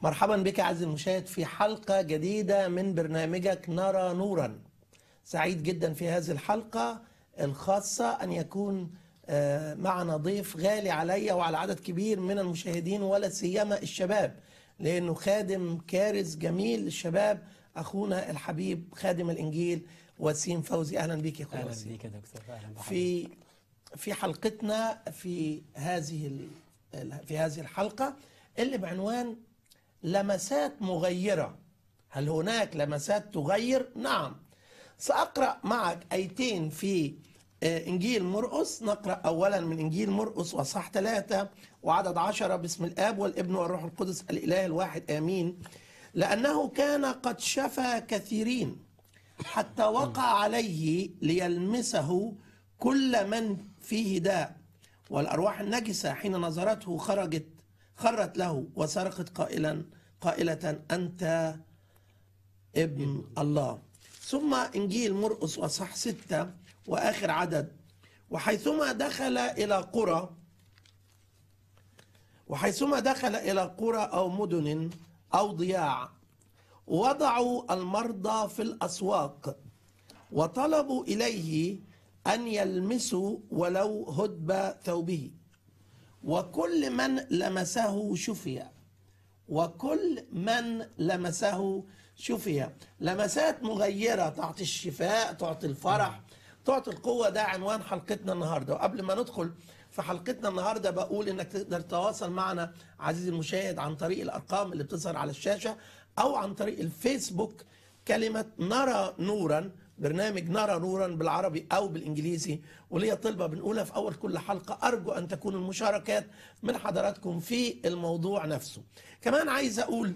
مرحبا بك عزيزي المشاهد في حلقة جديدة من برنامجك نرى نورا سعيد جدا في هذه الحلقة الخاصة أن يكون آه، معنا ضيف غالي علي وعلى عدد كبير من المشاهدين ولا سيما الشباب لأنه خادم كارز جميل للشباب أخونا الحبيب خادم الإنجيل وسيم فوزي أهلا بك يا أخويا اهلا وسيم بيك يا دكتور اهلا بحضرتك في في حلقتنا في هذه ال- في هذه الحلقة اللي بعنوان لمسات مغيرة هل هناك لمسات تغير؟ نعم سأقرأ معك آيتين في آه، إنجيل مرقس نقرأ أولا من إنجيل مرقس وصح ثلاثة وعدد عشرة باسم الآب والابن والروح القدس الإله الواحد آمين لأنه كان قد شفى كثيرين حتى وقع عليه ليلمسه كل من فيه داء والأرواح النجسة حين نظرته خرجت خرت له وسرقت قائلا قائلة أنت ابن الله ثم إنجيل مرقس وصح ستة وآخر عدد وحيثما دخل إلى قرى وحيثما دخل إلى قرى أو مدن أو ضياع وضعوا المرضى في الأسواق وطلبوا إليه أن يلمسوا ولو هدب ثوبه وكل من لمسه شفي وكل من لمسه شفي لمسات مغيرة تعطي الشفاء تعطي الفرح تعطي القوة ده عنوان حلقتنا النهاردة وقبل ما ندخل في حلقتنا النهاردة بقول انك تقدر تتواصل معنا عزيزي المشاهد عن طريق الارقام اللي بتظهر على الشاشة او عن طريق الفيسبوك كلمة نرى نورا برنامج نرى نورا بالعربي او بالانجليزي وليا طلبة بنقولها في اول كل حلقة ارجو ان تكون المشاركات من حضراتكم في الموضوع نفسه كمان عايز اقول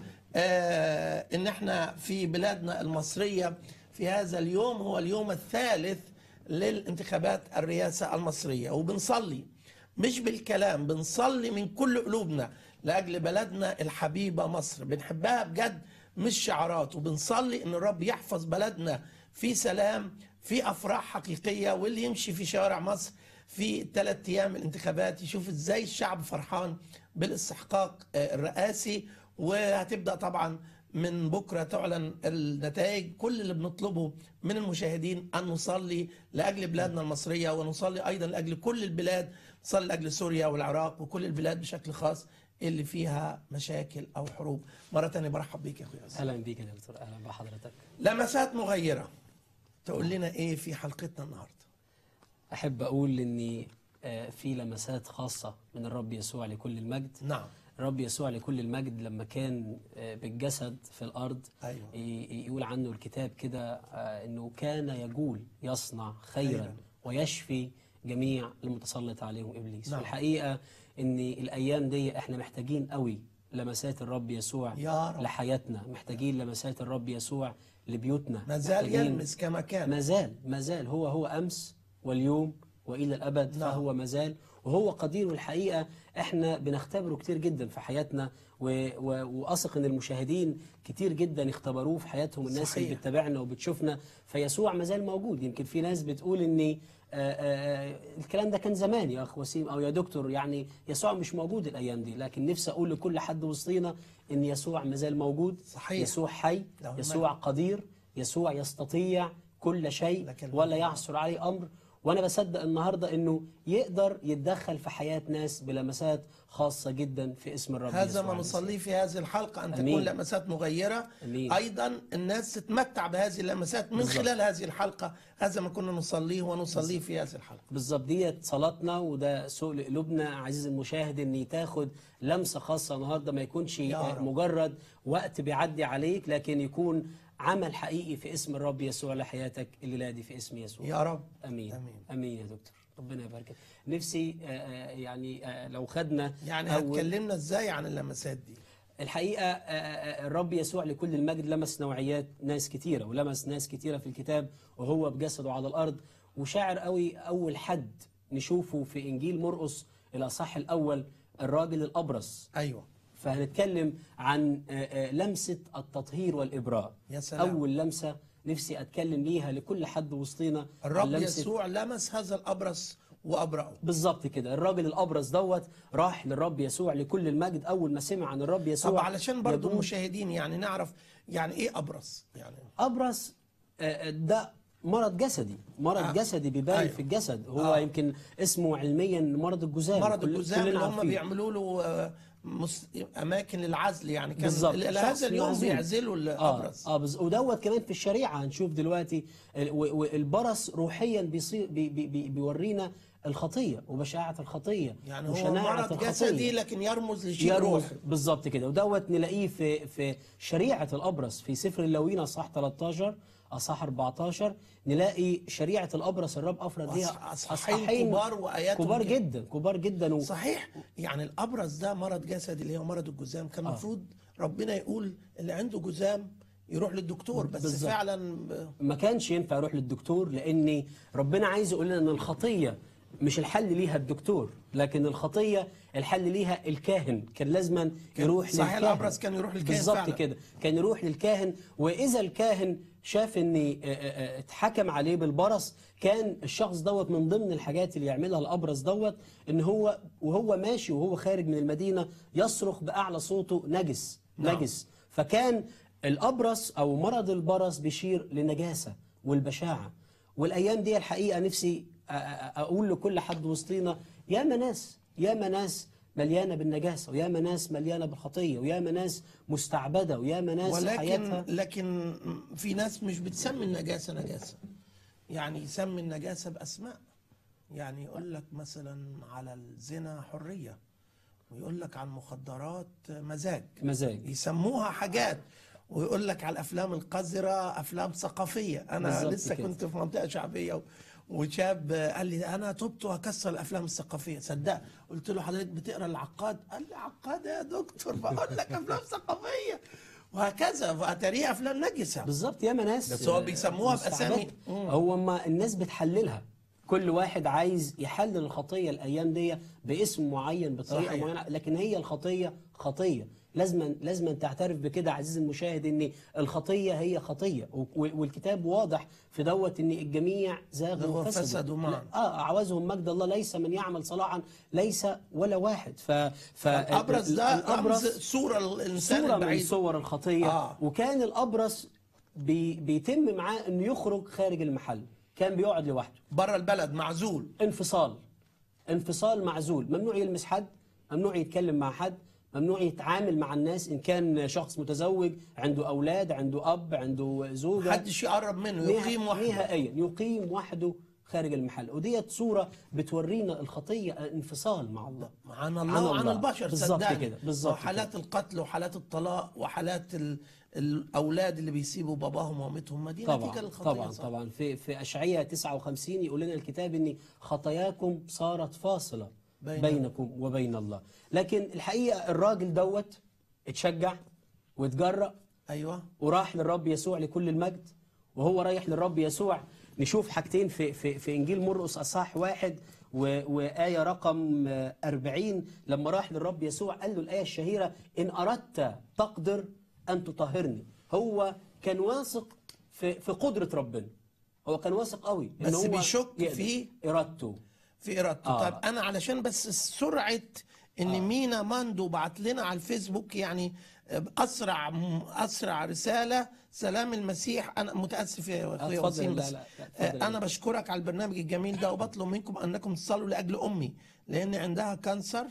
آه ان احنا في بلادنا المصرية في هذا اليوم هو اليوم الثالث للانتخابات الرئاسة المصرية وبنصلي مش بالكلام بنصلي من كل قلوبنا لأجل بلدنا الحبيبة مصر بنحبها بجد مش شعارات وبنصلي ان الرب يحفظ بلدنا في سلام في افراح حقيقيه واللي يمشي في شوارع مصر في ثلاث ايام الانتخابات يشوف ازاي الشعب فرحان بالاستحقاق آه، الرئاسي وهتبدا طبعا من بكره تعلن النتائج كل اللي بنطلبه من المشاهدين ان نصلي لاجل بلادنا المصريه ونصلي ايضا لاجل كل البلاد نصلي لاجل سوريا والعراق وكل البلاد بشكل خاص اللي فيها مشاكل او حروب مره ثانيه برحب بيك يا اخويا أسامة. اهلا بيك يا دكتور اهلا بحضرتك لمسات مغيره تقول لنا ايه في حلقتنا النهارده احب اقول اني آه، في لمسات خاصه من الرب يسوع لكل المجد نعم الرب يسوع لكل المجد لما كان آه، بالجسد في الارض ايوه ي- يقول عنه الكتاب كده آه، انه كان يجول يصنع خيرا خيراً. ويشفي جميع المتسلط عليهم ابليس نعم. والحقيقه ان الايام دي احنا محتاجين قوي لمسات الرب يسوع يا رب لحياتنا محتاجين لمسات الرب يسوع لبيوتنا ما زال محتاجين- يلمس كما كان ما زال ما زال هو هو امس واليوم والى الابد نعم. فهو ما زال وهو قدير والحقيقه احنا بنختبره كتير جدا في حياتنا و- و- واثق ان المشاهدين كتير جدا اختبروه في حياتهم الناس صحيح. اللي بتتابعنا وبتشوفنا فيسوع ما زال موجود يمكن في ناس بتقول ان الكلام ده كان زمان يا اخ وسيم او يا دكتور يعني يسوع مش موجود الايام دي لكن نفسي اقول لكل حد وسطينا ان يسوع ما زال موجود صحيح. يسوع حي له المجد. يسوع قدير يسوع يستطيع كل شيء لك المجد. ولا يعثر عليه امر وانا بصدق النهارده انه يقدر يتدخل في حياه ناس بلمسات خاصه جدا في اسم الرب هذا يسوع ما المسيح. نصليه في هذه الحلقة أن أمين. تكون لمسات مغيرة أمين. أيضا الناس تتمتع بهذه اللمسات من بالظبط. خلال هذه الحلقة هذا ما كنا نصليه ونصليه في هذه الحلقة بالظبط ديت صلاتنا وده سوء لقلوبنا عزيزي المشاهد ان تاخد لمسه خاصه النهارده ما يكونش يا آه، رب. مجرد وقت بيعدي عليك لكن يكون عمل حقيقي في اسم الرب يسوع لحياتك الليله دي في اسم يسوع يا رب امين آمين. امين يا دكتور ربنا يبارك نفسي آه، آه، يعني آه، لو خدنا يعني أول- هتكلمنا ازاي عن اللمسات دي الحقيقة آه، آه، الرب يسوع لكل المجد لمس نوعيات ناس كتيرة ولمس ناس كتيرة في الكتاب وهو بجسده على الأرض وشاعر قوي أول حد نشوفه في إنجيل مرقس الأصح الأول الراجل الأبرص أيوة فهنتكلم عن آه، آه، لمسة التطهير والإبراء يا سلام. أول لمسة نفسي أتكلم ليها لكل حد وسطينا عن الرب لمسة- يسوع لمس هذا الأبرص وابرأوا بالظبط كده الراجل الابرص دوت راح للرب يسوع لكل المجد اول ما سمع عن الرب يسوع طب علشان برضو يقول المشاهدين يعني نعرف يعني ايه ابرص يعني ابرص آه، ده مرض جسدي مرض آه. جسدي بيبان أيوة. في الجسد هو آه. يمكن اسمه علميا مرض الجذام مرض كل- الجذام كلنا اللي هم عارفين. بيعملوا له آه، مس... اماكن للعزل يعني كان بالظبط ال- شخص هذا اليوم معزول. بيعزلوا اه الابرص اه بز... ودوت كمان في الشريعه هنشوف دلوقتي ال- و- والبرص روحيا بيصير بي... بي... بي... بيورينا الخطيه وبشاعه الخطيه يعني هو وشناعه مرض الخطيه جسدي لكن يرمز لشيء يرمز روحي بالظبط كده ودوت نلاقيه في في شريعه الابرص في سفر اللوين اصحاح 13 اصحاح 14 نلاقي شريعه الابرص الرب افرد وأصح- ليها أصحاحين كبار وآيات كبار كده. جدا كبار جدا و... صحيح يعني الابرص ده مرض جسدي اللي هو مرض الجذام كان المفروض ربنا يقول اللي عنده جذام يروح للدكتور بس بالظبط. فعلا ما كانش ينفع يروح للدكتور لان ربنا عايز يقول لنا ان الخطيه مش الحل ليها الدكتور لكن الخطيه الحل ليها الكاهن كان لازما يروح صحيح للكاهن الأبرص كان يروح للكاهن بالظبط فعلا. كده كان يروح للكاهن واذا الكاهن شاف ان آه، آه، اتحكم عليه بالبرص كان الشخص دوت من ضمن الحاجات اللي يعملها الابرص دوت ان هو وهو ماشي وهو خارج من المدينه يصرخ باعلى صوته نجس نعم. نجس فكان الابرص او مرض البرص بيشير لنجاسه والبشاعه والايام دي الحقيقه نفسي أ- أ- اقول لكل حد وسطينا يا ناس يا ناس مليانه بالنجاسه ويا ناس مليانه بالخطيه ويا ناس مستعبده ويا ناس ولكن حياتها لكن في ناس مش بتسمي النجاسه نجاسه يعني يسمي النجاسه باسماء يعني يقول لك مثلا على الزنا حريه ويقول لك على المخدرات مزاج مزاج يسموها حاجات ويقول لك على الافلام القذره افلام ثقافيه انا بالظبط لسه كده. كنت في منطقه شعبيه و- وشاب قال لي انا تبت وهكسر الافلام الثقافيه صدق قلت له حضرتك بتقرا العقاد قال لي عقاد يا دكتور بقول لك افلام ثقافيه وهكذا فاتاريها افلام نجسه بالظبط يا ناس بس هو بيسموها مستعبدة. بأسامي. مم. هو ما الناس بتحللها كل واحد عايز يحلل الخطيه الايام دي باسم معين بطريقه صحيح. معينه لكن هي الخطيه خطيه لازما لازما تعترف بكده عزيزي المشاهد ان الخطيه هي خطيه و- والكتاب واضح في دوت ان الجميع زاغوا وفسدوا وفسدوا معا. لا، اه اعوزهم مجد الله ليس من يعمل صلاحا ليس ولا واحد ف ف الابرص ده الأبرص رمز صوره الانسان صورة من البعيد صور الخطية آه. وكان الأبرص بي بيتم معاه أنه يخرج خارج المحل كان بيقعد لوحده بره البلد معزول انفصال انفصال معزول ممنوع يلمس حد ممنوع يتكلم مع حد ممنوع يتعامل مع الناس إن كان شخص متزوج عنده أولاد عنده أب عنده زوجة محدش يقرب منه يقيم وحده نهائيا يقيم وحده خارج المحل وديت صورة بتورينا الخطية انفصال مع الله عن عن الله وعن الله. البشر بالظبط صدقني. كده، بالظبط وحالات القتل وحالات الطلاق وحالات ال... الاولاد اللي بيسيبوا باباهم ومامتهم ما دي نتيجه طبعا للخطيه طبعا صح. طبعا في في اشعياء 59 يقول لنا الكتاب ان خطاياكم صارت فاصله بين- بينكم وبين الله لكن الحقيقه الراجل دوت اتشجع واتجرأ ايوه وراح للرب يسوع لكل المجد وهو رايح للرب يسوع نشوف حاجتين في في في انجيل مرقس اصحاح واحد و- وآية رقم آه، 40 لما راح للرب يسوع قال له الآية الشهيرة إن أردت تقدر أن تطهرني هو كان واثق في في قدرة ربنا هو كان واثق قوي إن بس هو بيشك يقدر. في- إرادته في ارادته آه. طيب انا علشان بس سرعه ان مينا ماندو بعت لنا على الفيسبوك يعني اسرع اسرع رساله سلام المسيح انا متاسف يا اخويا اتفضل، وسيم لا، بس لا، لا، اتفضل. انا بشكرك على البرنامج الجميل ده وبطلب منكم انكم تصلوا لاجل امي لان عندها كانسر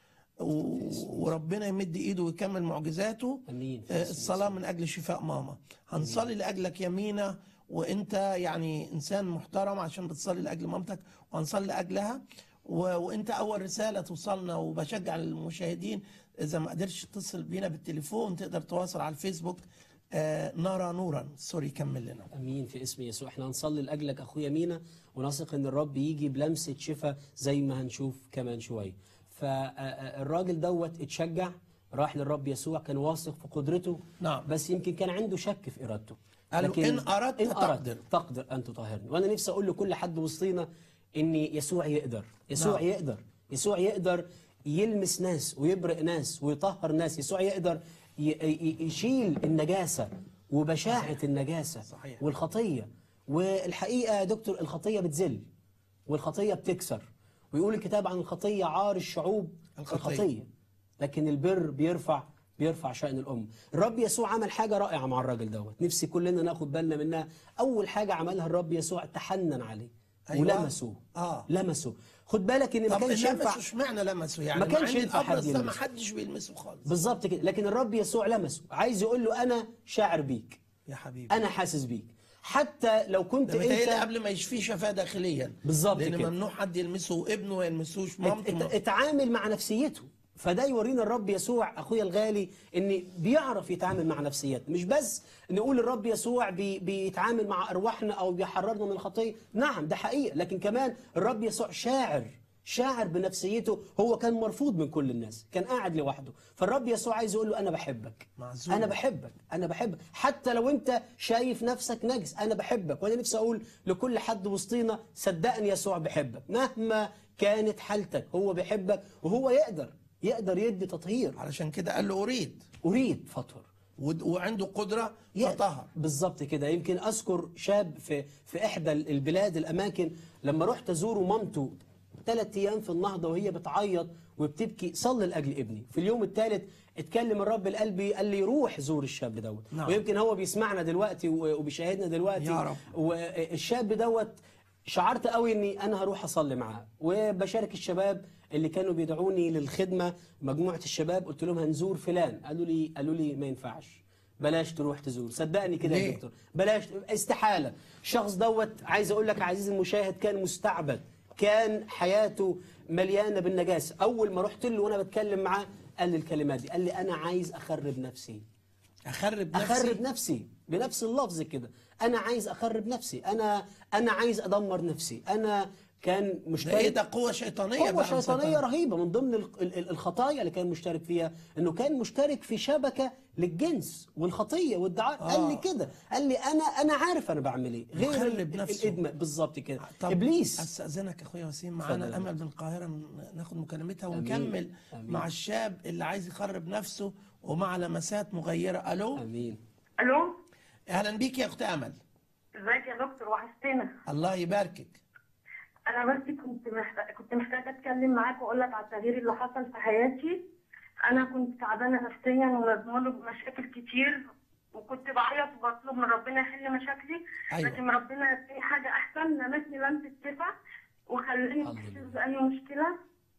و- وربنا يمد ايده ويكمل معجزاته آمين. في آه، اسم الصلاه من اجل شفاء ماما هنصلي لاجلك يا مينا وانت يعني انسان محترم عشان بتصلي لاجل مامتك وهنصلي لاجلها و... وانت اول رساله توصلنا وبشجع المشاهدين اذا ما قدرتش تتصل بينا بالتليفون تقدر تواصل على الفيسبوك آه نرى نورا سوري كمل لنا امين في اسم يسوع احنا هنصلي لاجلك اخويا مينا ونثق ان الرب يجي بلمسه شفاء زي ما هنشوف كمان شويه فالراجل دوت اتشجع راح للرب يسوع كان واثق في قدرته نعم. بس يمكن كان عنده شك في ارادته قال له لكن إن أردت تقدر. تقدر ان تطهرني وانا نفسي اقول لكل حد وسطينا ان يسوع يقدر يسوع نعم. يقدر يسوع يقدر يلمس ناس ويبرئ ناس ويطهر ناس يسوع يقدر ي- ي- يشيل النجاسه وبشاعه النجاسه صحيح. والخطيه والحقيقه يا دكتور الخطيه بتذل والخطيه بتكسر ويقول الكتاب عن الخطية عار الشعوب الخطية. الخطية لكن البر بيرفع بيرفع شأن الأم الرب يسوع عمل حاجة رائعة مع الراجل دوت نفسي كلنا ناخد بالنا منها أول حاجة عملها الرب يسوع تحنن عليه أيوة. ولمسه آه. لمسه خد بالك ان ما طب كانش ينفع لمسه اشمعنى لمسه يعني ما كانش مع إن ينفع حد الأبرص ده ما يلمسه. حدش بيلمسه خالص بالظبط كده لكن الرب يسوع لمسه عايز يقول له انا شاعر بيك يا حبيبي انا حاسس بيك حتى لو كنت ده متهيألي انت قبل ما يشفيه شفاه داخليا بالظبط لان كده. ممنوع حد يلمسه وابنه ما يلمسوش ات- مامته ات- ما- اتعامل مع نفسيته فده يورينا الرب يسوع اخويا الغالي ان بيعرف يتعامل مع نفسيات مش بس نقول الرب يسوع بي بيتعامل مع ارواحنا او بيحررنا من الخطيه نعم ده حقيقه لكن كمان الرب يسوع شاعر شاعر بنفسيته هو كان مرفوض من كل الناس كان قاعد لوحده فالرب يسوع عايز يقول له انا بحبك معزول. انا بحبك انا بحبك حتى لو انت شايف نفسك نجس انا بحبك وانا نفسي اقول لكل حد وسطينا صدقني يسوع بيحبك مهما كانت حالتك هو بيحبك وهو يقدر يقدر يدي تطهير علشان كده قال له اريد اريد فطهر ود- وعنده قدره يقدر. فطهر بالظبط كده يمكن اذكر شاب في في احدى البلاد الاماكن لما رحت ازوره مامته ثلاث ايام في النهضه وهي بتعيط وبتبكي صلي لاجل ابني في اليوم الثالث اتكلم الرب القلبي قال لي روح زور الشاب دوت نعم. ويمكن هو بيسمعنا دلوقتي و- وبيشاهدنا دلوقتي يا رب. والشاب دوت شعرت قوي اني انا هروح اصلي معاه وبشارك الشباب اللي كانوا بيدعوني للخدمه مجموعه الشباب قلت لهم هنزور فلان قالوا لي قالوا لي ما ينفعش بلاش تروح تزور صدقني كده يا ليه؟ دكتور بلاش استحاله الشخص دوت عايز اقول لك عزيزي المشاهد كان مستعبد كان حياته مليانه بالنجاسه اول ما رحت له وانا بتكلم معاه قال لي الكلمات دي قال لي انا عايز اخرب نفسي اخرب نفسي اخرب نفسي بنفس اللفظ كده انا عايز اخرب نفسي انا انا عايز ادمر نفسي انا كان ده ايه مشترك ده قوه شيطانيه قوة بقى شيطانية مسيطرة. رهيبة من ضمن ال- ال- الخطايا اللي كان مشترك فيها انه كان مشترك في شبكة للجنس والخطية والدعاء آه. قال لي كده قال لي انا انا عارف انا بعمل ايه غير مخرب ال- نفسه. الادمان بالظبط كده طب ابليس استاذنك يا اخويا وسيم اتفضل معانا يا امل من القاهره ن- ناخد مكالمتها أمين. ونكمل أمين. مع الشاب اللي عايز يخرب نفسه ومع لمسات مغيره الو امين الو اهلا بيك يا اخت امل ازيك يا دكتور وحشتنا الله يباركك انا بس كنت محتاجه كنت محتاجه اتكلم معاك واقول لك على التغيير اللي حصل في حياتي انا كنت تعبانه نفسيا ومزنوقه بمشاكل كتير وكنت بعيط وبطلب من ربنا يحل مشاكلي أيوة. لكن ربنا اداني حاجه احسن لمسني لمسه شفا وخلاني الحمد مش لله. باي مشكله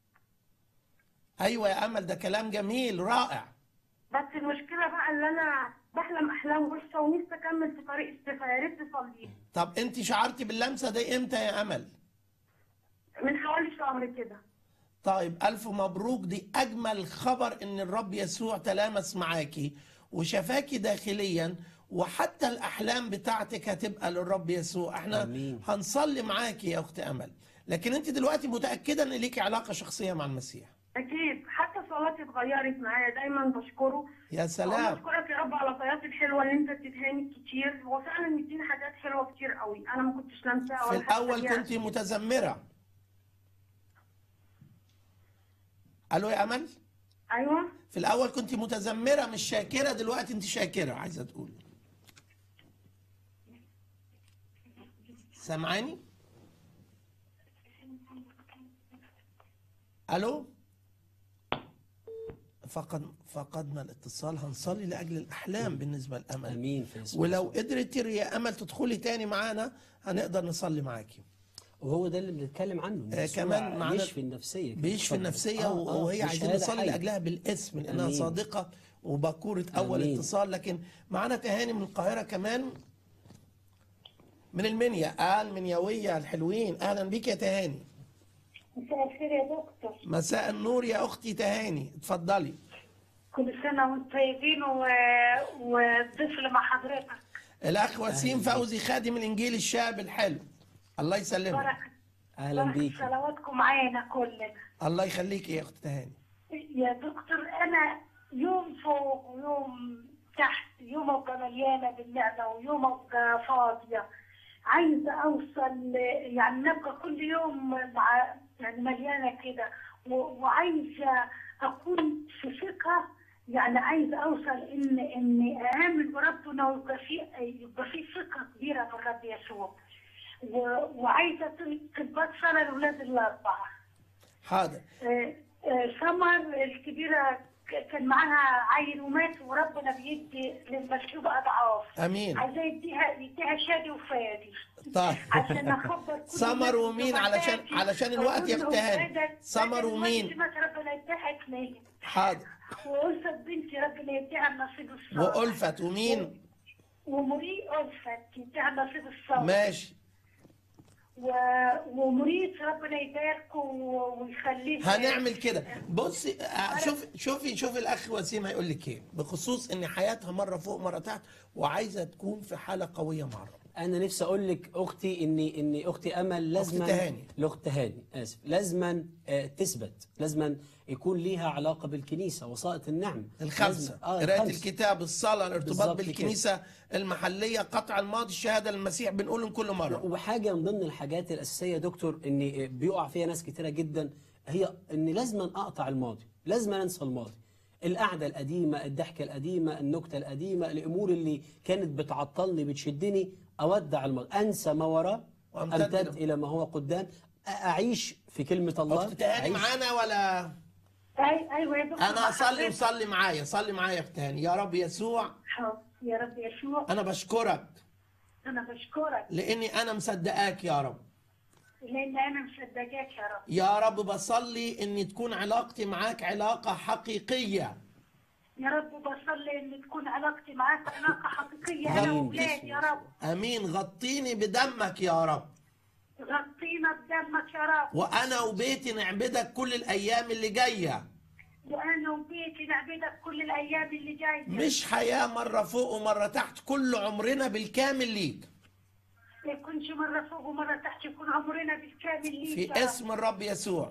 ايوه يا امل ده كلام جميل رائع بس المشكله بقى اللي انا بحلم احلام وحشه ونفسي اكمل في طريق الشفا يا ريت تصلي طب انت شعرتي باللمسه دي امتى يا امل من حوالي شهر كده طيب ألف مبروك دي أجمل خبر إن الرب يسوع تلامس معاكي وشفاكي داخليا وحتى الأحلام بتاعتك هتبقى للرب يسوع احنا آمين. هنصلي معاكي يا أخت أمل لكن أنت دلوقتي متأكدة إن ليكي علاقة شخصية مع المسيح اكيد حتى صلاتي اتغيرت معايا دايما بشكره يا سلام بشكرك يا رب على طياتي الحلوه اللي انت اديتهاني كتير هو فعلا مديني حاجات حلوه كتير قوي انا ما كنتش لامساها في ولا حتى الأول ليها. كنت متذمرة ألو يا أمل ايوه في الأول كنت متذمرة مش شاكرة دلوقتي أنت شاكرة عايزة تقول سامعاني؟ ألو؟ فقد فقدنا الاتصال هنصلي لأجل الأحلام بالنسبة لأمل امين في اسم ولو يسوع. قدرت يا أمل تدخلي تاني معانا هنقدر نصلي معاكي وهو ده اللي بنتكلم عنه إن آه، يسوع كمان معانا- بيشفي النفسيه كده. بيشفي اتفضل. النفسية آه، و- آه، وهي دي عايزين شهادة نصلي حية. لأجلها بالاسم لأنها أمين. صادقة وبكورة أول أمين. اتصال لكن معانا تهاني من القاهرة كمان من المنيا قال منيوية الحلوين أهلا بيك يا تهاني مساء الخير يا دكتور مساء النور يا أختي تهاني اتفضلي كل سنه وانتم طيبين و... وطفل مع حضرتك الأخ وسيم فوزي خادم الإنجيل الشاب الحلو الله يسلمك بركه اهلا بركة بيك صلواتكم معانا كلنا الله يخليك يا أخت تهاني يا دكتور انا يوم فوق ويوم تحت يوم ابقى مليانه بالنعمه ويوم ابقى فاضيه عايزه اوصل يعني نبقى كل يوم مع يعني مليانه كده و- وعايزه اكون في ثقه يعني عايزه اوصل ان اني اامن بربنا ويبقى في يبقى في ثقه كبيره بالرب يسوع و- وعايزه طلبات صلاه الاولاد الاربعه حاضر آه، آه، سمر الكبيرة ك- كان معاها عيل ومات وربنا بيدي للمسلوب أضعاف امين عايزاه يديها يديها شادي وفادي طيب عشان اخبر كل سمر الناس ومين علشان بمفاتي. علشان الوقت أقول لهم يفتهاني بدل- سمر بدل ومين الوقت مات ربنا يديها اثنين حاضر وألفت بنتي ربنا يديها النصيب الصالح وألفت ومين ومري ألفت يديها النصيب الصالح ماشي و... ومريد ربنا يباركه و- ويخليه هنعمل كده بصي آه، شوف شوفي شوفي الاخ وسيم هيقول لك ايه بخصوص ان حياتها مره فوق مره تحت وعايزه تكون في حاله قويه مع الرب انا نفسي اقول لك اختي اني ان اختي امل لازما تهاني. لاخت تهاني اسف لازما آه، تثبت لازما يكون ليها علاقه بالكنيسه وسائط النعم الخمسه لازم- آه قراءه الخمسة. الكتاب الصلاه الارتباط بالظبط بالكنيسه المحليه قطع الماضي الشهاده للمسيح بنقولهم كل مره وحاجه من ضمن الحاجات الاساسيه يا دكتور ان بيقع فيها ناس كتيره جدا هي ان لازما اقطع الماضي لازما انسى الماضي القعده القديمه الضحكه القديمه النكته القديمه الامور اللي كانت بتعطلني بتشدني اودع الماضي انسى ما وراه وأمتد امتد إلى- الى ما هو قدام اعيش في كلمه الله اخت تهاني أعيش- معانا ولا أي أيوة يا دكتور انا اصلي حضرتك. وصلي معايا صلي معايا يا اخت تهاني يا رب يسوع حاضر. يا رب يسوع انا بشكرك أنا بشكرك لاني انا مصدقاك يا رب لأن أنا مصدقاك يا رب يا رب بصلي ان تكون علاقتي معاك علاقه حقيقيه يا رب بصلي إن تكون علاقتي معاك علاقة حقيقية أنا آمين. وأولادي يا رب امين غطيني بدمك يا رب غطينا بدمك يا رب وانا وبيتي نعبدك كل الايام اللي جايه وأنا وبيتي نعبدك كل الأيام اللي جاية مش حياه مره فوق ومره تحت كل عمرنا بالكامل ليك ما يكونش مرة فوق ومرة تحت يكون عمرنا بالكامل ليك يا في رب. اسم الرب يسوع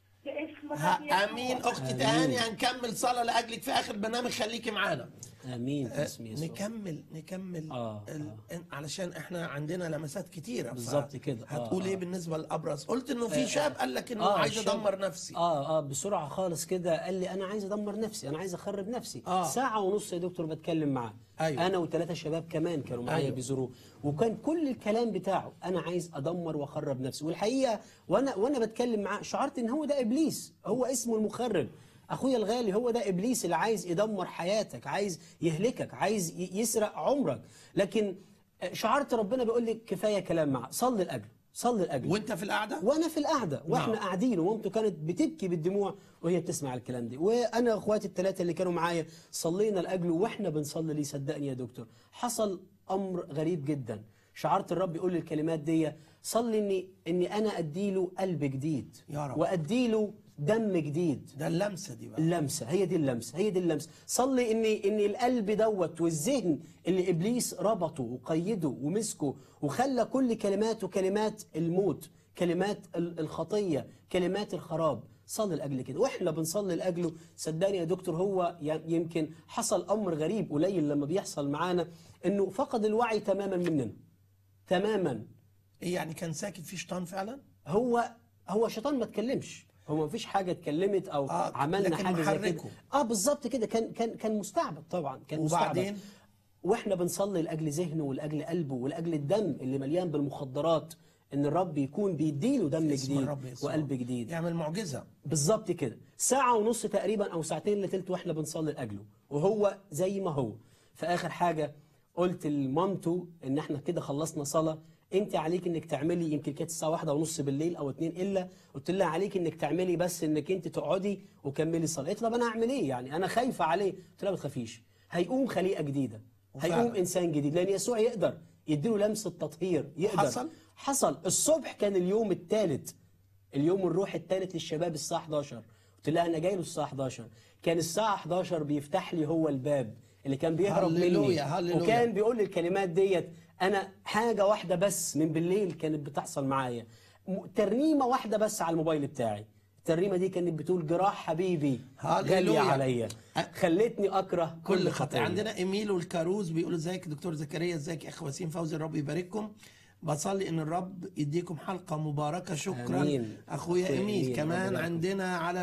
باسم ها الرب يسوع. امين اختي آمين. تهاني هنكمل صلاه لاجلك في اخر برنامج خليكي معانا امين باسم يسوع نكمل نكمل آه، ال... علشان احنا عندنا لمسات كتيره بالظبط كده. آه، هتقول ايه آه. بالنسبه للابرص قلت انه في شاب قال لك انه آه، عايز الشاب- ادمر نفسي اه اه بسرعه خالص كده قال لي انا عايز ادمر نفسي انا عايز اخرب نفسي آه. ساعه ونص يا دكتور بتكلم معاه أيوة. انا وثلاثه شباب كمان كانوا معايا أيوة. بيزوروه وكان كل الكلام بتاعه انا عايز ادمر واخرب نفسي والحقيقه وانا وانا بتكلم معاه شعرت ان هو ده ابليس هو اسمه المخرب اخويا الغالي هو ده ابليس اللي عايز يدمر حياتك عايز يهلكك عايز ي- يسرق عمرك لكن شعرت ربنا بيقول لي كفايه كلام معاه صلي لاجله صلي لاجله وانت في القعده وانا في القعده واحنا نعم. قاعدين ومامته كانت بتبكي بالدموع وهي بتسمع الكلام ده وانا واخواتي الثلاثه اللي كانوا معايا صلينا لاجله واحنا بنصلي ليه صدقني يا دكتور حصل امر غريب جدا شعرت الرب يقول لي الكلمات دي صلي اني اني انا اديله قلب جديد يا رب. واديله دم جديد ده اللمسه دي بقى اللمسه هي دي اللمسه هي دي اللمسه صلي ان ان القلب دوت والذهن اللي ابليس ربطه وقيده ومسكه وخلى كل كلماته كلمات الموت كلمات ال- الخطيه كلمات الخراب صلي لاجل كده واحنا بنصلي لاجله صدقني يا دكتور هو ي- يمكن حصل امر غريب قليل لما بيحصل معانا انه فقد الوعي تماما مننا تماما ايه يعني كان ساكت في شيطان فعلا هو هو شيطان ما اتكلمش هو ما فيش حاجه اتكلمت او آه، عملنا لكن حاجه زي كده محركه. اه بالظبط كده كان كان كان مستعبد طبعا كان وبعدين؟ مستعبد واحنا بنصلي لاجل ذهنه ولاجل قلبه ولاجل الدم اللي مليان بالمخدرات ان الرب يكون بيديله دم اسم جديد الرب يسوع. وقلب جديد يعمل معجزه بالظبط كده ساعة ونص تقريبا أو ساعتين إلا تلت وإحنا بنصلي لأجله وهو زي ما هو في آخر حاجة قلت لمامته إن إحنا كده خلصنا صلاة أنت عليك إنك تعملي يمكن كانت الساعة واحدة ونص بالليل أو اتنين إلا قلت لها عليك إنك تعملي بس إنك أنت تقعدي وكملي الصلاة قالت طب أنا أعمل إيه يعني أنا خايفة عليه قلت لها ما تخافيش هيقوم خليقة جديدة وفعلا. هيقوم إنسان جديد لأن يسوع يقدر يديله لمسة تطهير يقدر حصل؟ حصل الصبح كان اليوم الثالث اليوم الروح الثالث للشباب الساعة 11 قلت لها أنا جاي له الساعة 11 كان الساعة 11 بيفتح لي هو الباب اللي كان بيهرب مني هللويا، هللويا. وكان بيقول لي الكلمات ديت أنا حاجة واحدة بس من بالليل كانت بتحصل معايا م- ترنيمة واحدة بس على الموبايل بتاعي الترنيمة دي كانت بتقول جراح حبيبي غالية هللويا. عليا خلتني أكره كل خطأ عندنا ايميل والكاروز بيقولوا ازيك يا دكتور زكريا ازيك يا اخ وسيم فوزي الرب يبارككم بصلي ان الرب يديكم حلقه مباركه شكرا آمين. اخويا أخويا ايميل إيميل، كمان ربنا عندنا على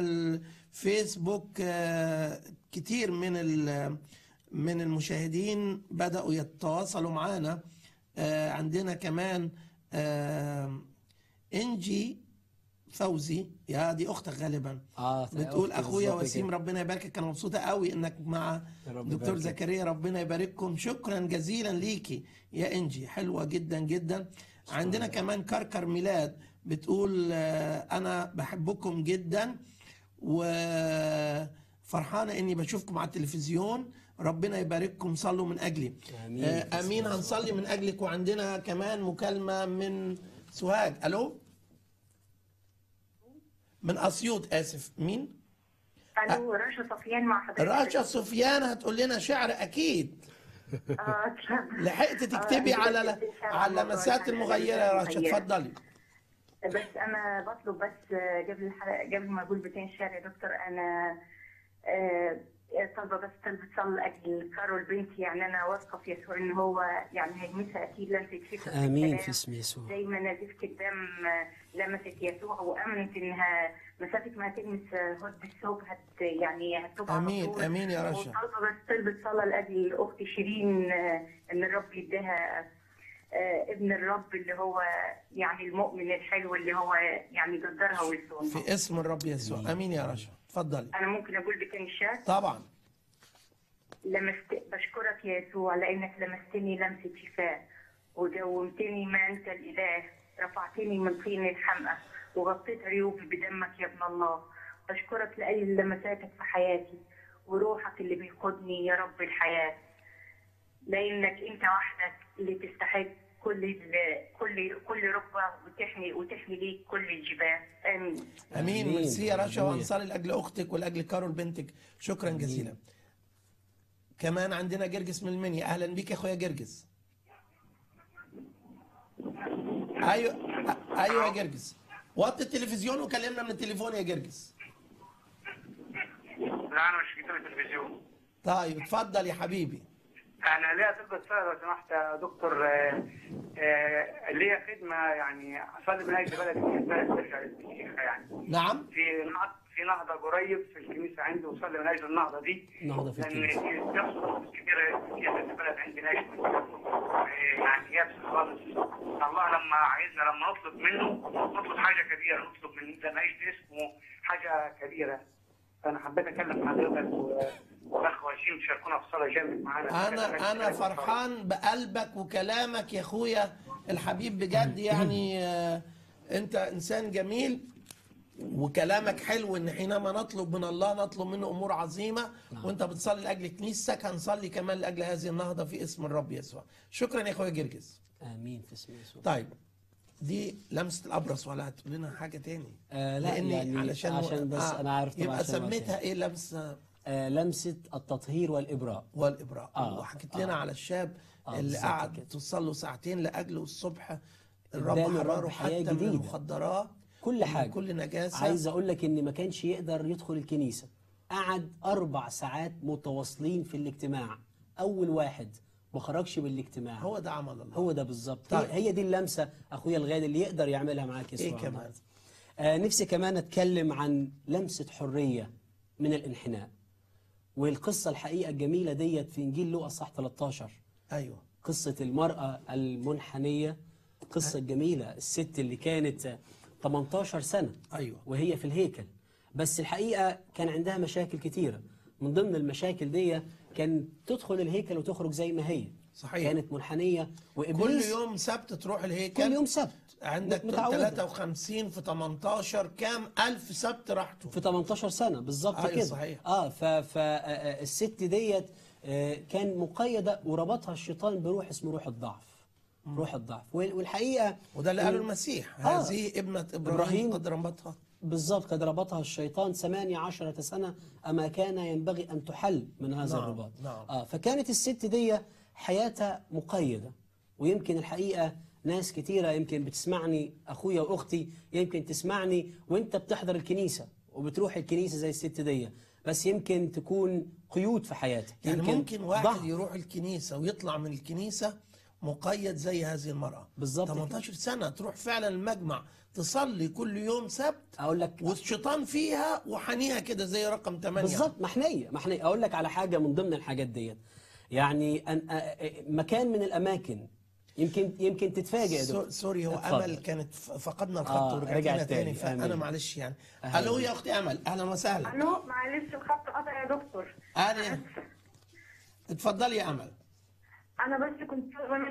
الفيسبوك آه، كتير من ال- من المشاهدين بداوا يتواصلوا معنا آه، عندنا كمان آه، انجي فوزي يا دي اختك غالبا اه بتقول أختي اخويا بالظبط وسيم كده. ربنا يباركك انا مبسوطه قوي انك مع رب دكتور يباركك. زكريا ربنا يبارككم شكرا جزيلا ليكي يا انجي حلوه جدا جدا عندنا كمان كركر ميلاد بتقول آه، انا بحبكم جدا وفرحانه اني بشوفكم على التلفزيون ربنا يبارككم صلوا من اجلي آمين. آه، امين هنصلي من اجلك وعندنا كمان مكالمه من سوهاج الو من اسيوط اسف مين الو رشا صفيان مع حضرتك رشا سفيان هتقول لنا شعر اكيد اه اتفضل. لحقت تكتبي آه، على أنا كنت على موضوع اللمسات الحلقة المغيره يا رشا المغيرة. اتفضلي بس انا بطلب بس آه، قبل الحلقه قبل ما اقول بتين الشعر يا دكتور انا آه، طالبه بس طلبة صلى لاجل كارول بنتي يعني انا واثقه في يسوع ان هو يعني هيلمسها اكيد لمسه شفا امين الكلام. في اسم يسوع زي ما نزيفة الدم آه، لمست يسوع وامنت انها مسافه ما تلمس آه، هد الثوب هت يعني هتتوب على امين طول. امين يا رشا وطالبه بس طلبة صلاة لأجل أختي شيرين آه، إن الرب يديها آه، ابن الرب اللي هو يعني المؤمن الحلو اللي هو يعني قدرها ويصونها في اسم الرب يسوع امين يا رشا اتفضلي أنا ممكن أقول بكام الشعر طبعا لمست بشكرك يا يسوع لأنك لمستني لمسة شفاء وجومتني ما أنت الإله رفعتني من طين الحمأة وغطيت عيوبي بدمك يا ابن الله بشكرك لأجل لمساتك في حياتي وروحك اللي بيقودني يا رب الحياة لأنك أنت وحدك اللي تستحق كل ال- كل كل ركبة وتحمي وتحمي ليك كل الجبال آمين امين آمين. ميرسي يا رشا هللويا. وهنصلي لاجل اختك ولاجل كارول بنتك شكرا جزيلا كمان عندنا جرجس من المنيا اهلا بيك يا اخويا جرجس ايوه أ- ايوه يا جرجس وطي التلفزيون وكلمنا من التليفون يا جرجس لا انا مش في التلفزيون طيب اتفضل يا حبيبي انا ليا طلبة صلاة لو سمحت يا دكتور آه، آه، ليا خدمة يعني اصلي من اجل بلدي البلد ترجع للمسيح يعني نعم في نهضة في نهضة قريب في الكنيسة عندي وصلي من اجل النهضة دي نهضة في لان الكنيسة. في نفس كبيرة كتير في البلد عندنا آه، يعني يابس خالص الله لما عايزنا لما نطلب منه نطلب حاجة كبيرة نطلب من لما يجي اسمه حاجة كبيرة فانا حبيت اكلم حضرتك و- والاخ وسيم تشاركونا في صلاه جامد معانا انا انا فرحان بقلبك وكلامك يا اخويا الحبيب بجد يعني آه، انت انسان جميل وكلامك حلو ان حينما نطلب من الله نطلب منه امور عظيمه وانت بتصلي لاجل كنيستك هنصلي كمان لاجل هذه النهضه في اسم الرب يسوع شكرا يا اخويا جرجس امين في اسم يسوع طيب دي لمسه الابرص ولا هتقول لنا حاجه تاني آه لا لاني يعني علشان عشان بس انا عارف طبعا يبقى عشان الوقت سميتها ايه لمسه آه لمسه التطهير والابراء والابراء آه. وحكيت لنا آه. على الشاب آه، اللي بالظبط قعد كده. توصل له ساعتين لاجله الصبح الرب اداله الرب حرره حياة حتى من جديدة. المخدرات كل من حاجه كل نجاسه عايز اقول لك ان ما كانش يقدر يدخل الكنيسه قعد اربع ساعات متواصلين في الاجتماع اول واحد ما خرجش من الاجتماع هو ده عمل الله هو ده بالظبط طيب. هي, هي دي اللمسه اخويا الغالي اللي يقدر يعملها معاك يسوع إيه كمان؟ النهاردة. آه نفسي كمان اتكلم عن لمسه حريه من الانحناء والقصه الحقيقه الجميله ديت في انجيل لوقا صح 13 ايوه قصة المرأة المنحنية قصة جميلة الست اللي كانت 18 سنة ايوه وهي في الهيكل بس الحقيقة كان عندها مشاكل كتيرة من ضمن المشاكل دي كان تدخل الهيكل وتخرج زي ما هي صحيح. كانت منحنية كل وإبليس يوم سبت تروح الهيكل كل يوم سبت عندك متعودة. 53 في 18 كام ألف سبت راحته في 18 سنة بالظبط أيوة كده صحيح. اه فالست ديت آه، كان مقيدة وربطها الشيطان بروح اسمه روح الضعف روح الضعف وال- والحقيقة وده اللي قاله المسيح آه. هذه ابنة إبراهيم إبراهيم. قد ربطها بالضبط قد ربطها الشيطان ثمانية عشرة سنة أما كان ينبغي أن تحل من هذا نعم، الرباط نعم. آه فكانت الست دي حياتها مقيدة ويمكن الحقيقة ناس كتيرة يمكن بتسمعني أخويا وأختي يمكن تسمعني وأنت بتحضر الكنيسة وبتروح الكنيسة زي الست دي بس يمكن تكون قيود في حياتك يعني يمكن ممكن واحد ضعف. يروح الكنيسة ويطلع من الكنيسة مقيد زي هذه المرأة بالظبط 18 سنة تروح فعلا المجمع تصلي كل يوم سبت أقول لك والشيطان فيها وحنيها كده زي رقم 8 بالظبط محنيه محنيه اقول لك على حاجه من ضمن الحاجات ديت يعني أن أ- أ- مكان من الاماكن يمكن يمكن تتفاجئ يا سو- دكتور سوري هو اتفضل. امل كانت ف- فقدنا الخط آه، ورجعت رجعت لنا تاني تاني. فانا آمين. معلش يعني أهلا الو بيك. يا اختي امل اهلا وسهلا الو معلش الخط قطع يا دكتور اهلا اتفضلي يا امل انا بس كنت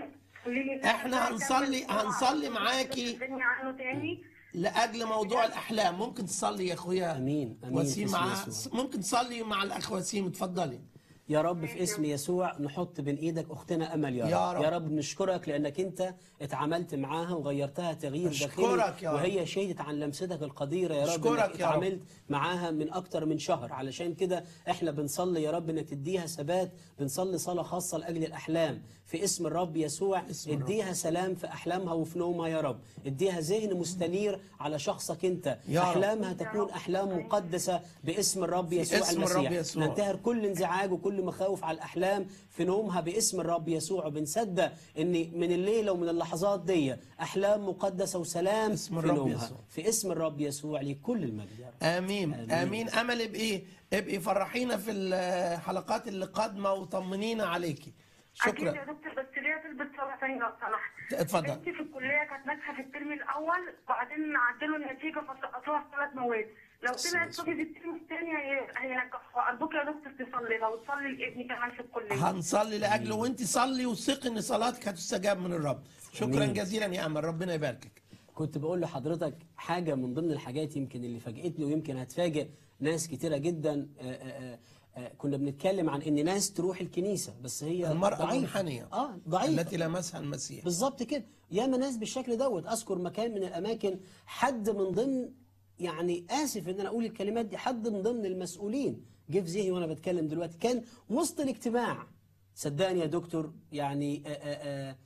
خليني إحنا هنصلي- هنصلي معاكي. تكلمني عنه تاني لاجل موضوع الاحلام ممكن تصلي يا اخويا امين امين وسيم في مع اسم يسوع. ممكن تصلي مع الاخ وسيم اتفضلي يا رب في اسم يسوع نحط بين ايدك اختنا امل يا رب يا رب. يا رب نشكرك لانك انت اتعاملت معاها وغيرتها تغيير أشكرك داخلي يا رب. وهي شهدت عن لمستك القديره يا رب أشكرك انك يا رب. اتعاملت معاها من اكتر من شهر علشان كده احنا بنصلي يا رب انك تديها ثبات بنصلي صلاه خاصه لاجل الاحلام في اسم الرب يسوع اسم الرب. اديها سلام في احلامها وفي نومها يا رب اديها ذهن مستنير على شخصك انت يا رب. احلامها تكون احلام مقدسه باسم الرب يسوع اسم المسيح الرب يسوع. ننتهر كل انزعاج وكل مخاوف على الاحلام في نومها باسم الرب يسوع وبنصدق ان من الليله ومن اللحظات دي احلام مقدسه وسلام اسم في الرب نومها يسوع. في اسم الرب يسوع لكل المجد يا رب امين آمين. امين امل ابقي ابقي فرحينا في الحلقات اللي قادمه وطمنينا عليكي اكيد يا شكرا دكتور بس ليا طلبة صلاة تاني لو سمحت اتفضل. بنتي في الكلية كانت ناجحة في الترم الأول وبعدين عدلوا النتيجة فسقطوها في ثلاث مواد لو طلعت صافي في الترم الثاني هي- هينجحوها أرجوك يا دكتور تصلي لو تصلي لابني كمان في الكلية هنصلي لاجله وانت صلي وثقي ان صلاتك هتستجاب من الرب شكرا آمين. جزيلا يا امل ربنا يباركك كنت بقول لحضرتك حاجة من ضمن الحاجات يمكن اللي فاجئتني ويمكن هتفاجئ ناس كتيرة جدا آه، آه، آه، كنا بنتكلم عن ان ناس تروح الكنيسة بس هي المرأة ضعيفة. المنحنية اه ضعيفة التي لمسها المسيح بالظبط كده ياما ناس بالشكل دوت اذكر مكان من الاماكن حد من ضمن يعني اسف ان انا اقول الكلمات دي حد من ضمن المسؤولين جه في ذهني وانا بتكلم دلوقتي كان وسط الاجتماع صدقني يا دكتور يعني آآ آآ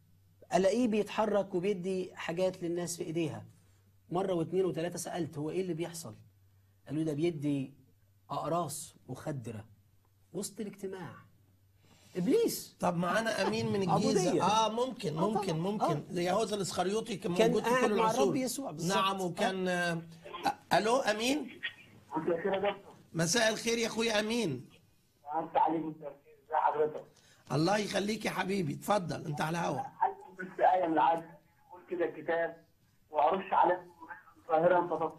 الاقيه بيتحرك وبيدي حاجات للناس في ايديها مره واثنين وثلاثه سالت هو ايه اللي بيحصل قالوا ده بيدي اقراص مخدره وسط الاجتماع ابليس طب معانا امين من الجيزه عبودية. اه ممكن آه ممكن طبعاً. ممكن يهوذا الاسخريوطي كان كان موجود في قاعد كل مع العصور الرب يسوع بالظبط. نعم وكان آه آه، الو امين مساء الخير يا اخويا امين انت عليك التركيز ازي حضرتك الله يخليك يا حبيبي اتفضل انت على الهوا عايز بس آية من العدل قول كده الكتاب وأرش عليكم ظاهرا فتبصرون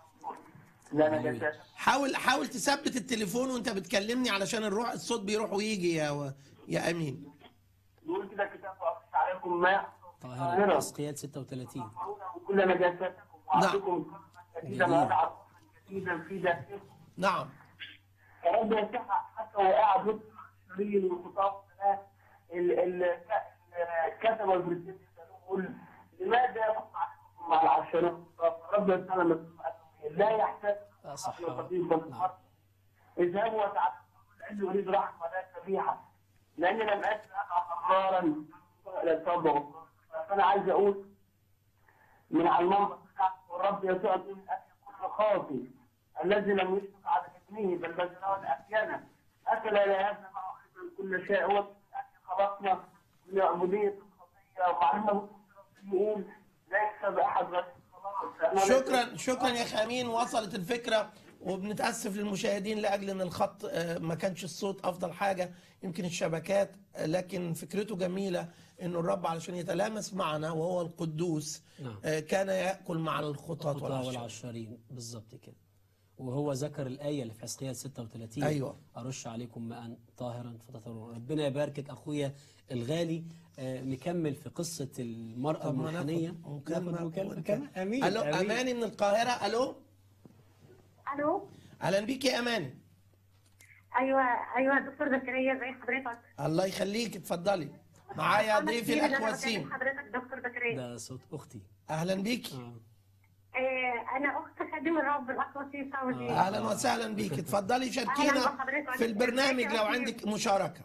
لا أنا جسد حاول حاول تثبت التليفون وانت بتكلمني علشان الروح الصوت بيروح ويجي يا و... يا امين يقول كده الكتاب وأرش عليكم ماء طاهرة حسقيال 36 وكل نجاساتكم وأعطيكم جديدا جميل. وأجعل جديدا في داخلكم نعم فرب يسوع حتى وهو قاعد وسط الشرير والخطاب ال ال كتب البريتين يقول لماذا يقوم عليكم مع العشرين رب يسوع لما تسمع لا يحتاج آه، صح. يستطيع بل نعم. اذهبوا وتعالوا لاني اريد رحمه لا سبيحه لاني لم اتي ادعى امرارا الى التوبه فانا عايز اقول من على المنبر بتاعك والرب يسوع من اجل كل خاطي الذي لم يشفق على ابنه بل بذله الافيانه افلا لا يبنى معه ايضا كل شيء هو من اجل خلقنا من عبوديه الخطيه ومعلومه يقول لا يكسب احد غير خلاص شكرا شكرا يا اخي امين وصلت الفكره وبنتاسف للمشاهدين لاجل ان الخط آه، ما كانش الصوت افضل حاجه يمكن الشبكات آه، لكن فكرته جميله انه الرب علشان يتلامس معنا وهو القدوس نعم. آه، كان ياكل مع الخطاة الخطاة والعشرين والعشرين بالظبط كده وهو ذكر الآية اللي في حسقيال 36 أيوة. أرش عليكم ماء طاهرا فتطهرون ربنا يباركك أخويا الغالي آه نكمل في قصة المرأة طب ما المنحنية ناخد مكالمة ناخد مكالمة ونكمل. كمان أمين الو أمين. اماني من القاهره الو الو اهلا بيك يا اماني ايوه ايوه دكتور زكريا ازي حضرتك الله يخليك اتفضلي معايا أنا ضيفي كتير إن الاخ أنا وسيم بكلم حضرتك دكتور زكريا ده صوت أختي اهلا بيكي آه. آه انا اخت خادم الرب الاخ وسيم فوزي آه. اهلا وسهلا بيك اتفضلي شاركينا أهلاً بحضرتك. في البرنامج لو عندك مشاركه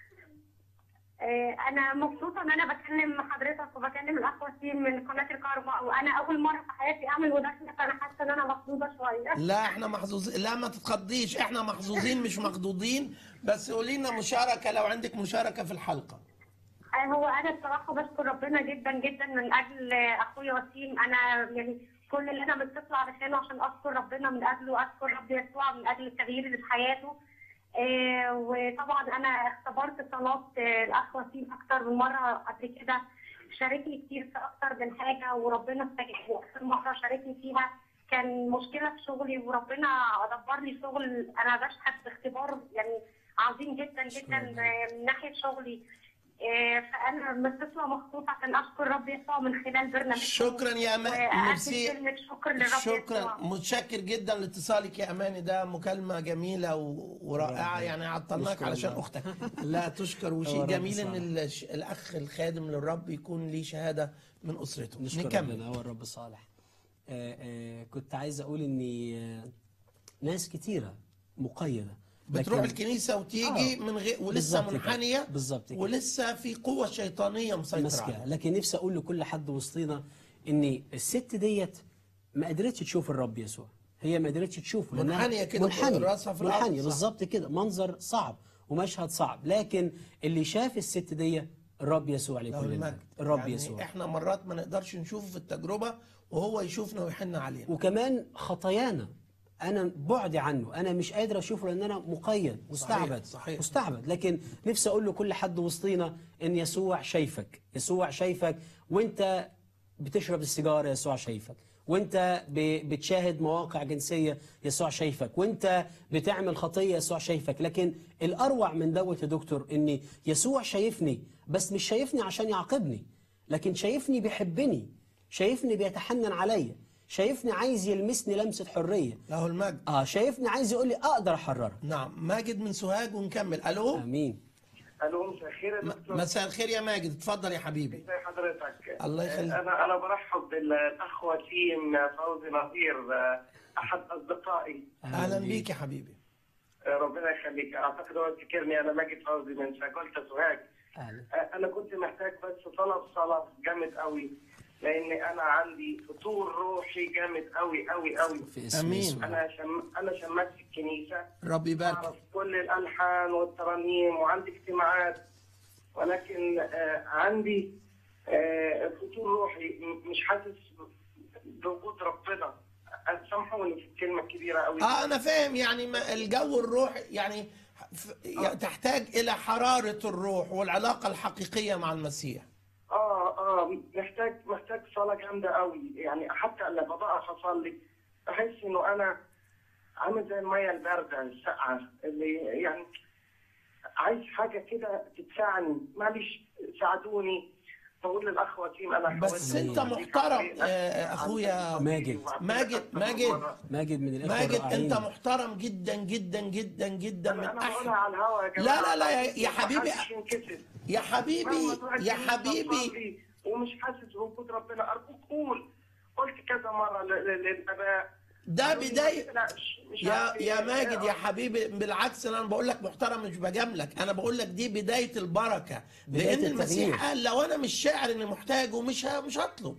آه انا مبسوطه ان انا بكلم حضرتك وبكلم الاخ وسيم من قناه الكهرباء وانا اول مره في حياتي اعمل مداخله فانا حاسه ان انا مخضوضه شويه لا احنا محظوظين لا ما تتخضيش احنا محظوظين مش مخضوضين بس قولي لنا مشاركه لو عندك مشاركه في الحلقه آه، هو انا بصراحه بشكر ربنا جدا جدا من اجل آه، اخويا وسيم انا يعني كل اللي انا متصله علشانه عشان اشكر ربنا من اجله اشكر رب يسوع من اجل التغيير اللي في حياته آه، وطبعا انا اختبرت صلاه آه، الاخ وسيم اكتر من مره قبل كده شاركني كتير في اكتر من حاجه وربنا استجاب واكتر مره شاركني فيها كان مشكله في شغلي وربنا دبر لي شغل انا بشهد باختبار يعني عظيم جدا جدا من ناحيه شغلي آه، فانا متصله مخصوص عشان اشكر رب يسوع من خلال برنامج شكرا يا امان واقدم ميرسي كلمه شكر لرب شكرا يسوع متشكر جدا لاتصالك يا اماني ده مكالمه جميله و- ورائعه يعني عطلناك نشكر علشان الله. اختك لا تشكر وشيء هو الرب جميل ان صالح. الش- الاخ الخادم للرب يكون ليه شهاده من اسرته نشكر نكمل ربنا هو الرب صالح آه، آه، كنت عايز اقول ان آه، ناس كتيره مقيده بتروح لكن- الكنيسه وتيجي آه. من غير ولسه بالظبط كده. منحنيه بالظبط كده. ولسه في قوه شيطانيه مسيطره ماسكه عليها لكن نفسي اقول لكل حد وسطينا ان الست ديت ما قدرتش تشوف الرب يسوع هي ما قدرتش تشوفه لأنها منحنية كده منحنية راسها في الأرض، منحنية صح. بالظبط كده منظر صعب ومشهد صعب لكن اللي شاف الست دي الرب يسوع له لكل المجد المجد الرب يعني يسوع احنا مرات ما نقدرش نشوفه في التجربه وهو يشوفنا ويحن علينا وكمان خطايانا انا بعدي عنه انا مش قادر اشوفه لان انا مقيد مستعبد صحيح. مستعبد لكن نفسي اقول لكل حد وسطينا ان يسوع شايفك يسوع شايفك وانت بتشرب السيجاره يسوع شايفك وانت ب- بتشاهد مواقع جنسيه يسوع شايفك وانت بتعمل خطيه يسوع شايفك لكن الاروع من دوت يا دكتور ان يسوع شايفني بس مش شايفني عشان يعاقبني لكن شايفني بيحبني شايفني بيتحنن عليا شايفني عايز يلمسني لمسه حريه له المجد اه شايفني عايز يقول لي اقدر احررك نعم ماجد من سوهاج ونكمل الو امين الو مساء الخير يا م- دكتور مساء الخير يا ماجد اتفضل يا حبيبي ازي حضرتك الله يخليك. انا انا برحب بالاخ وسيم فوزي نظير احد اصدقائي اهلا بيك يا حبيبي ربنا يخليك اعتقد هو يفتكرني انا ماجد فوزي من ساجولتا سوهاج اهلا انا كنت محتاج بس طلب صلاه جامد قوي لان انا عندي فطور روحي جامد قوي قوي قوي في اسم أمين. يسوع انا شم... انا شمات في الكنيسه رب يبارك اعرف كل الالحان والترانيم وعندي اجتماعات ولكن آه عندي آه فتور روحي م- مش حاسس بوجود ربنا سامحوني في الكلمه الكبيره قوي اه انا فاهم يعني ما الجو الروح يعني ف- يعني تحتاج الى حراره الروح والعلاقه الحقيقيه مع المسيح اه اه محتاج محتاج صلاه جامده قوي يعني حتى لما بقف اصلي بحس انه انا عامل زي الميه البارده الساقعه اللي يعني عايز حاجه كده تدفعني معلش ساعدوني بقول للاخ وسيم انا بس حاولت انت أخليك محترم، عليه. آه، أخويا ماجد. ماجد- ماجد. ماجد من الاخوه ماجد الرائعين انت محترم جدا جدا جدا جدا من انا أنا بقولها احد على الهوا يا لا جماعه لا لا يا- يا حبيبي محدش ينكسف. يا حبيبي مهما تروح يا الكنيسة حبيبي تصلي ومش حاسس بوجود ربنا ارجوك قول قلت كذا مره ل- ل- للاباء ده قالوا لي بداية- ما تقلقش، مش يا عارف يا إيه. ماجد يا حبيبي بالعكس انا بقول لك محترم مش بجاملك انا بقول لك دي بدايه البركه بداية لان التغيير. المسيح قال لو انا مش شاعر اني محتاج ومش ه- مش هطلب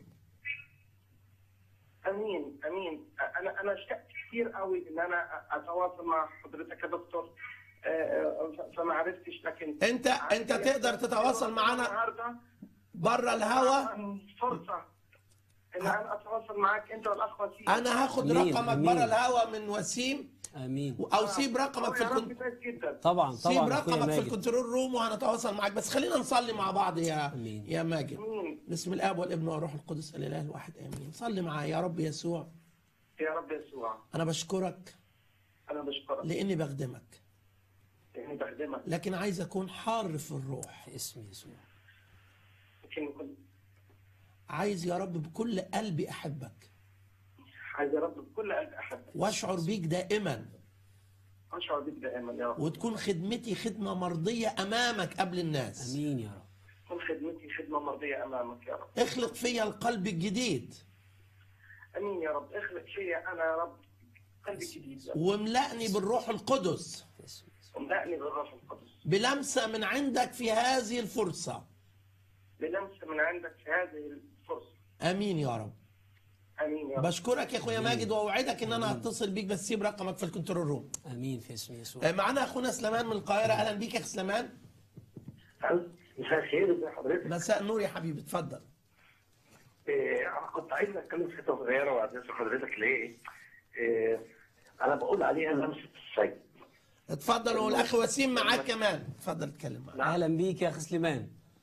امين امين انا انا اشتقت كتير قوي ان انا اتواصل مع حضرتك يا دكتور آه، آه، فما عرفتش لكن انت انت تقدر تتواصل معانا النهارده بره الهوا فرصه ان انا اتواصل معاك انت والاخ وسيم انا هاخد أمين، رقمك أمين. بره الهوا من وسيم امين او سيب رقمك في يا رب الكنت كويس جدا طبعا سيب طبعا اخويا رقمك في ماجد الكنترول روم وهنتواصل معاك بس خلينا نصلي مع بعض يا أمين. يا ماجد امين بسم الاب والابن والروح القدس الاله الواحد امين صلي معايا يا رب يسوع يا رب يسوع انا بشكرك انا بشكرك لاني بخدمك اني بخدمك لكن عايز اكون حار في الروح في اسم يسوع يمكن يكون عايز يا رب بكل قلبي احبك عايز يا رب بكل قلب احبك واشعر بيك دائما اشعر بك دائما يا رب وتكون خدمتي خدمه مرضيه امامك قبل الناس امين يا رب كن خدمتي خدمه مرضيه امامك يا رب اخلق فيا القلب الجديد امين يا رب اخلق فيا انا يا رب قلبي جديد يا رب. واملأني بالروح القدس في اسم يسوع واملأني بالروح القدس بلمسه من عندك في هذه الفرصه بلمسه من عندك في هذه الفرصه امين يا رب امين يا رب بشكرك يا اخويا ماجد واوعدك ان انا هتصل بيك بس سيب رقمك في الكنترول روم امين في اسم يسوع آه، معانا اخونا سليمان من القاهره اهلا بيك يا اخ سليمان مساء الخير ازي حضرتك؟ مساء النور يا حبيبي اتفضل إيه انا كنت عايز اتكلم في حته صغيره وبعد اذن حضرتك ليه؟ إيه انا بقول عليها لمسه السيد اتفضل والاخ وسيم معاك كمان اتفضل اتكلم معاك اهلا بيك يا اخ سليمان آه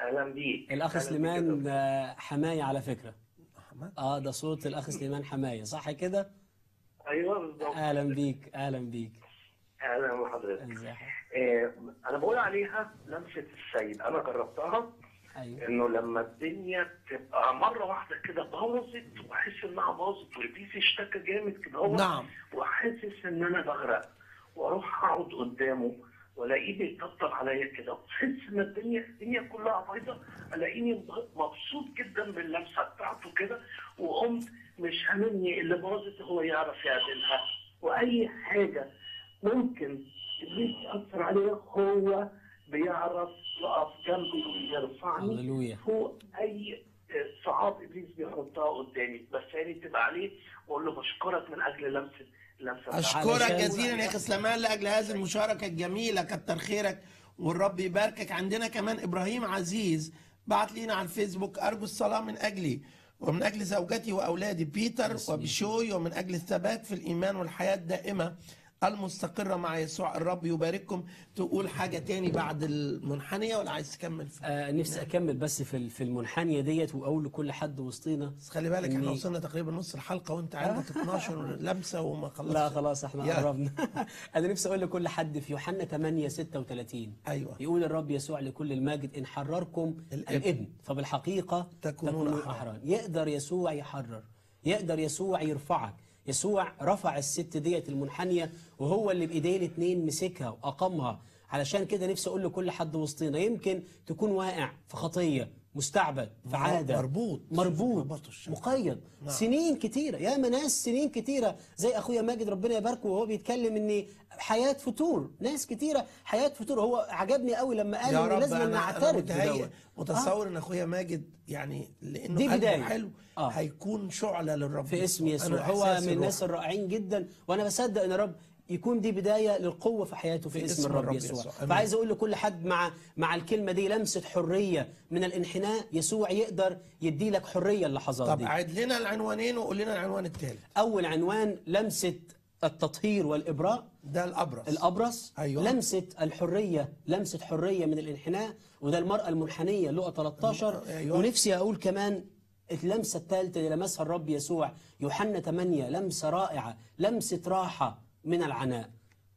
اهلا بيك الاخ أهلاً بيك يا سليمان دكتور. آه، حماية على فكرة أحمد اه ده صوت الاخ سليمان حماية صح كده ايوه بالظبط اهلا بيك اهلا بيك اهلا بحضرتك ازي حضرتك؟ آه، انا بقول عليها لمسه السيد انا جربتها ايوه انه لما الدنيا تبقى مره واحده كده باظت واحس انها باظت والبيس اشتكى جامد كده هو نعم. واحسس ان انا بغرق واروح اقعد قدامه والاقيه بيطبطب عليا كده واحس ان الدنيا الدنيا كلها بايظه الاقيني مبسوط جدا باللمسه بتاعته كده وقمت مش هاممني اللي باظت هو يعرف يعدلها واي حاجه ممكن ابليس ياثر عليها هو بيعرف يقف جنبي ويرفعني هللويا فوق اي صعاب ابليس بيحطها قدامي بس يعني تبقى عليه واقول له بشكرك من اجل لمسه لمسه بتاعتك. اشكرك علشان- جزيلا يا اخي سليمان لاجل هذه المشاركه الجميله كتر خيرك والرب يباركك عندنا كمان ابراهيم عزيز بعت لينا على الفيسبوك ارجو الصلاه من اجلي ومن اجل زوجتي واولادي بيتر وبشوي ومن اجل الثبات في الايمان والحياه الدائمه المستقره مع يسوع الرب يبارككم تقول حاجه تاني بعد المنحنيه ولا عايز تكمل في آه نفسي اكمل بس في ال- في المنحنيه ديت واقول لكل حد وسطينا بس خلي بالك احنا إني- وصلنا تقريبا نص الحلقه وانت عندك 12 لمسه وما خلصتش لا خلاص احنا يا. قربنا انا نفسي اقول لكل حد في يوحنا 8 36 ايوه يقول الرب يسوع لكل المجد ان حرركم الابن. الابن فبالحقيقه تكونون أحرار. احرار يقدر يسوع يحرر يقدر يسوع يرفعك يسوع رفع الست ديت المنحنيه وهو اللي بايديه الاثنين مسكها واقامها علشان كده نفسي اقول لكل حد وسطينا يمكن تكون واقع في خطيه مستعبد في عاده مربوط. مربوط ربطه الشر. مقيد نعم. سنين كتيرة يا ناس سنين كتيرة زي أخويا ماجد ربنا يباركه وهو بيتكلم إن حياة فتور ناس كتيرة حياة فتور هو عجبني قوي لما قال يا إن رب لازم انا انا نعترف متهيأ بدوت. متصور ان اخويا ماجد يعني لانه دي قلبه بداية. حلو آه. هيكون شعله للرب في اسم أنا يسوع هو إحساسي من الناس الروحي. الرائعين جدا وأنا بصدق إن الرب يكون دي بداية للقوة في حياته في, في اسم اسم الرب الرب يسوع يسوع. آمين. فعايز أقول لكل حد مع مع الكلمة دي لمسة حرية من الانحناء يسوع يقدر يدي لك حرية اللحظات طب دي عيد لنا العنوانين وقول لنا العنوان الثالث أول عنوان لمسة التطهير والإبراء ده الابرص الأبرص أيوة. لمسة الحرية لمسة حرية من الانحناء وده المرأة المنحنية لقى 13 أيوة. ونفسي أقول كمان اللمسة الثالثة اللي لمسها الرب يسوع يوحنا 8 لمسة رائعة لمسة راحة من العناء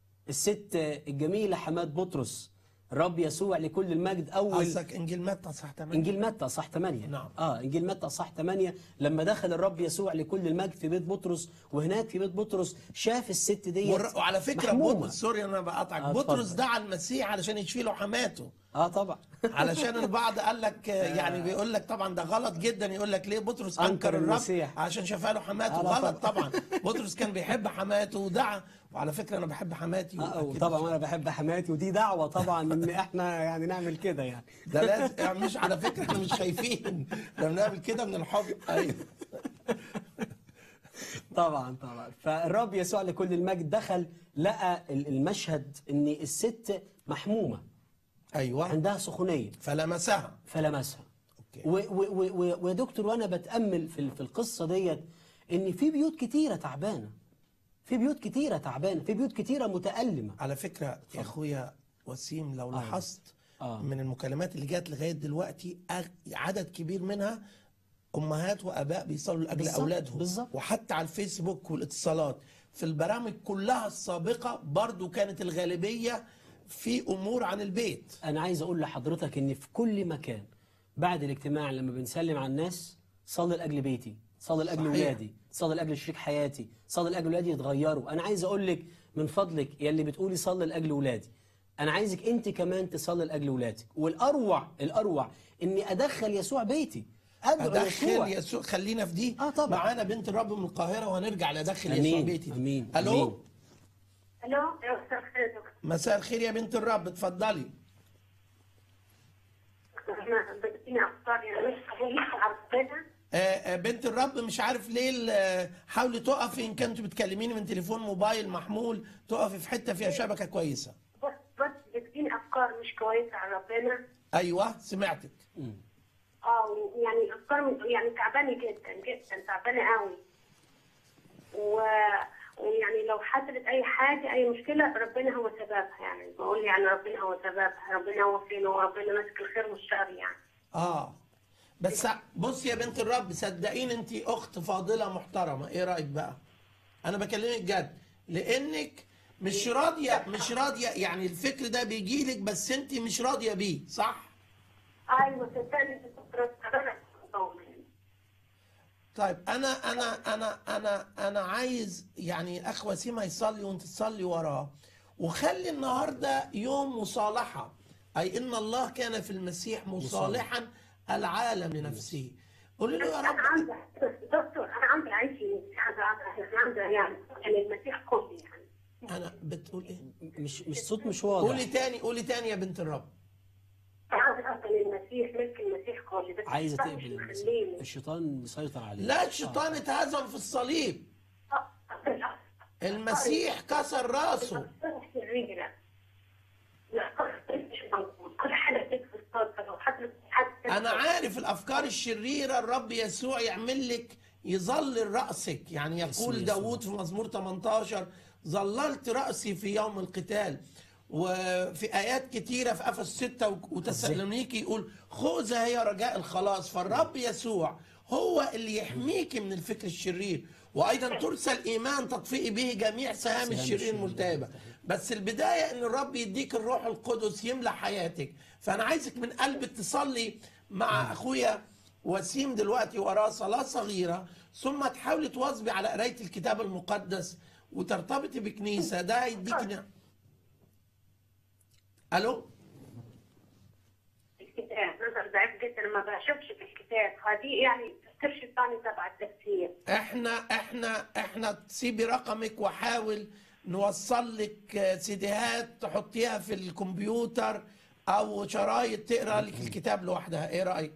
الست الجميلة حماد بطرس الرب يسوع لكل المجد أول قصدك انجيل متى صح تمام انجيل متى صح 8 نعم. اه انجيل متى صح 8 لما دخل الرب يسوع لكل المجد في بيت بطرس وهناك في بيت بطرس شاف الست ديت ور... وعلى فكره محمومة. بطرس سوري انا بقطعك آه، بطرس اتفضل. دعا المسيح علشان يشفي له حماته اه طبعا علشان البعض قال لك يعني بيقول لك طبعا ده غلط جدا يقول لك ليه بطرس أنكر انكر الرب المسيح. عشان شفى له حماته آه، لا غلط طبعا بطرس كان بيحب حماته ودعا وعلى فكره انا بحب حماتي اه وأكيد طبعا انا بحب حماتي ودي دعوه طبعا ان احنا يعني نعمل كده يعني ده لازم يعني مش على فكره احنا مش خايفين احنا بنعمل كده من الحب ايوه طبعا طبعا فالرب يسوع لكل المجد دخل لقى ال- المشهد ان الست محمومه ايوه عندها سخونيه فلمسها فلمسها أوكي. و- و- و- و- ويا دكتور وانا بتامل في ال- في القصه ديت ان في بيوت كتيره تعبانه في بيوت كتيره تعبانه في بيوت كتيره متالمه على فكره يا اخويا وسيم لو لاحظت آه. من المكالمات اللي جات لغايه دلوقتي أغ- عدد كبير منها امهات واباء بيصلوا لاجل بالظبط، اولادهم بالظبط. وحتى على الفيسبوك والاتصالات في البرامج كلها السابقه برضو كانت الغالبيه في امور عن البيت انا عايز اقول لحضرتك ان في كل مكان بعد الاجتماع لما بنسلم على الناس صلي لاجل بيتي صلي لاجل صحيح. ولادي صلي لاجل شريك حياتي صلي لاجل ولادي يتغيروا انا عايز اقول لك من فضلك يا اللي بتقولي صلي لاجل ولادي انا عايزك انت كمان تصلي لاجل ولادك والاروع الاروع اني ادخل يسوع بيتي ادعو ادخل يسوع يسوع خلينا في دي آه طبعا. معانا بنت الرب من القاهره وهنرجع لدخل يسوع امين بيتي امين الو امين الو يا استاذ خير يا دكتور مساء الخير يا بنت الرب اتفضلي انا بديني افكار يعني مش لسه عرفتنا آه، آه، بنت الرب مش عارف ليه ال- آه، حاولي تقفي ان كنت بتكلميني من تليفون موبايل محمول تقفي في حته فيها شبكه كويسه بس بس بتديني افكار مش كويسه عن ربنا ايوه سمعتك اه يعني افكار من- يعني تعبانه جدا جدا تعبانه قوي و ويعني لو حصلت اي حاجه اي مشكله ربنا هو سببها يعني بقول يعني ربنا هو سببها ربنا هو فين وربنا ماسك الخير والشر يعني اه بس بص يا بنت الرب صدقيني انت اخت فاضله محترمه ايه رايك بقى انا بكلمك جد لانك مش راضيه مش راضيه يعني الفكر ده بيجي لك بس انت مش راضيه بيه صح ايوه صدقني دكتور انا طيب انا انا انا انا انا عايز يعني اخ وسيم هيصلي وانت تصلي وراه وخلي النهارده يوم مصالحه اي ان الله كان في المسيح مصالحا العالم لنفسه قولي له يا انا رب عندي دكتور انا عندي عايشي عندي عندي يعني يعني المسيح كله يعني انا بتقول ايه مش مش صوت مش قولي واضح تاني قولي تاني يا بنت الرب عايزه اقبل المسيح ملك المسيح كله بس عايزه الشيطان تقبل مش المسيح مخليني. الشيطان مسيطر عليه لا الشيطان اتهزم في الصليب المسيح كسر راسه شريرة. لا مش موجود كل حاجه بتكفي الصدقه لو حد حد انا عارف الافكار الشريره الرب يسوع يعمل لك يظلل راسك يعني اسم يقول يسوع. داوود في مزمور 18 ظللت راسي في يوم القتال وفي ايات كتيره في افس 6 وتسالونيكي يقول خذ هي رجاء الخلاص فالرب يسوع هو اللي يحميك من الفكر الشرير وايضا ترسل ايمان تطفئي به جميع سهام سهام الشرير الشرير الملتهبه بس البدايه ان الرب يديك الروح القدس يملى حياتك فانا عايزك من قلبك تصلي مع اخويا وسيم دلوقتي وراه صلاه صغيره ثم تحاولي تواظبي على قرايه الكتاب المقدس وترتبطي بكنيسه ده هيديك نعم الو الكتاب نظر ضعيف جدا ما بشوفش في الكتاب هذه يعني تفسير شيطاني تبع التفسير احنا احنا احنا تسيبي رقمك وحاول نوصل لك سيديهات تحطيها في الكمبيوتر او شرايط تقرا لك الكتاب لوحدها ايه رايك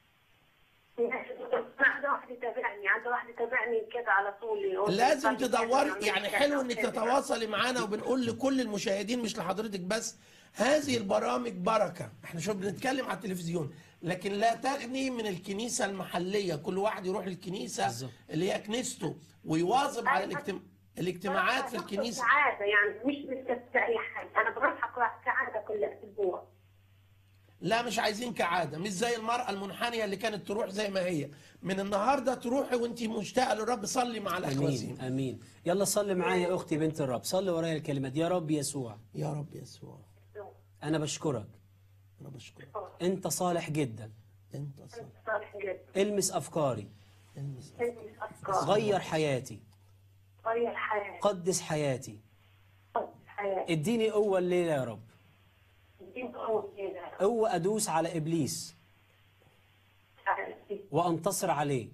عنده واحد يتابعني عنده واحد يتابعني كده على طول يقول لازم طيب تدوري كذا، يعني كذا، حلو انك كذا. تتواصلي معانا وبنقول لكل المشاهدين مش لحضرتك بس هذه البرامج بركه احنا شو بنتكلم على التلفزيون لكن لا تغني من الكنيسه المحليه كل واحد يروح الكنيسه بالظبط. اللي هي كنيسته ويواظب على الاجتماع الاجتماعات في أنا الكنيسه كعادة يعني مش بستفسر أي حاجة أنا بروح كعادة كل أسبوع لا مش عايزين كعاده مش زي المراه المنحنيه اللي كانت تروح زي ما هي من النهارده تروحي وانت مشتاقه للرب صلي مع الاخ امين وسيم امين يلا صلي معايا يا اختي بنت الرب صلي ورايا الكلمات يا رب يسوع يا رب يسوع انا بشكرك انا بشكرك انت صالح جدا انت صالح صالح جدا المس افكاري المس أنت أفكار غير حياتي غير حياتي قدس حياتي حياتي اديني قوه الليله يا رب دين قوة كده قوه ادوس على ابليس حياتي وانتصر عليه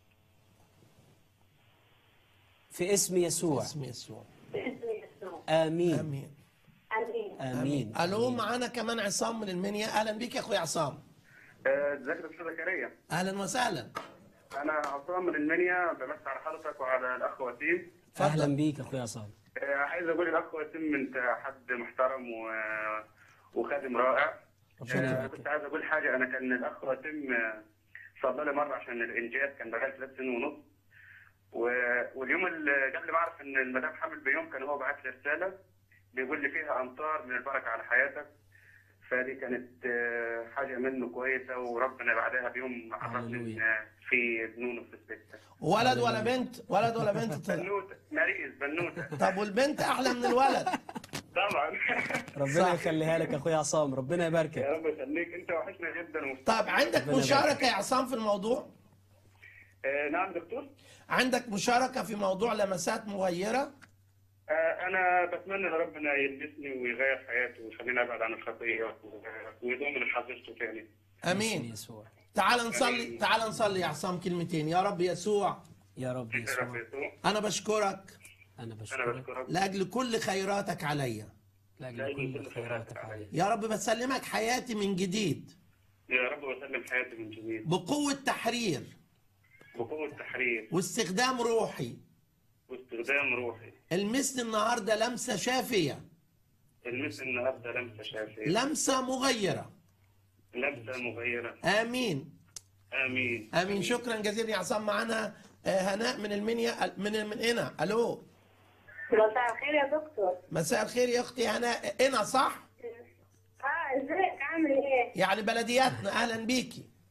في اسم يسوع اسم يسوع باسم يسوع امين امين آمين امين الو معانا كمان عصام من المنيا اهلا بيك يا اخويا عصام آه، ازيك يا استاذ زكريا اهلا وسهلا انا عصام من المنيا بمسي على حضرتك وعلى الاخ وسيم اهلا بيك يا اخويا عصام آه، عايز اقول الاخ وسيم انت حد محترم و... وخادم رائع ربنا آه، كنت عايز اقول حاجه انا كان الاخ وسيم آه، صلى لي مره عشان الانجاب كان بقالي ثلاث سنين ونص و... واليوم اللي قبل ما اعرف ان المدام حامل بيوم كان هو بعت لي رساله بيقول لي فيها امطار من البركه على حياتك فدي كانت آه، حاجه منه كويسه وربنا بعدها بيوم عرفني هللويا. ان في بنونه في السكه ولد ولا بنت ولد ولا بنت طلع بنوته ماريز بنوته طب والبنت احلى من الولد طبعا ربنا يخليها لك يا اخويا عصام ربنا يا يباركك رب يخليك انت وحشنا جدا ومست... طب عندك ربنا مشاركه يا عصام في الموضوع آه نعم دكتور عندك مشاركه في موضوع لمسات مغيره آه انا بتمنى ان ربنا يلبسني ويغير حياتي ويخليني ابعد عن الخطيه و- ويضمن حافظته تاني اسم امين يسوع تعال نصلي تعال نصلي يا عصام كلمتين يا رب يسوع يا رب يا رب يسوع يسوع انا بشكرك انا انا بشكرك بشكرك لاجل كل خيراتك عليا لاجل كل خيراتك علي يا رب بسلمك حياتي من جديد يا رب وسلم حياتي من جديد بقوه تحرير بقوه تحرير واستخدام روحي واستخدام روحي المسني النهارده لمسه شافيه المس النهارده لمسه شافيه لمسه مغيره لمسه مغيره امين امين امين شكرا جزيلا يا عصام معانا آه، هناء من المنيا من من هنا الو مساء الخير يا دكتور مساء الخير يا اختي هناء هنا صح اه ازيك عامل ايه؟ يعني بلدياتنا اهلا بيكي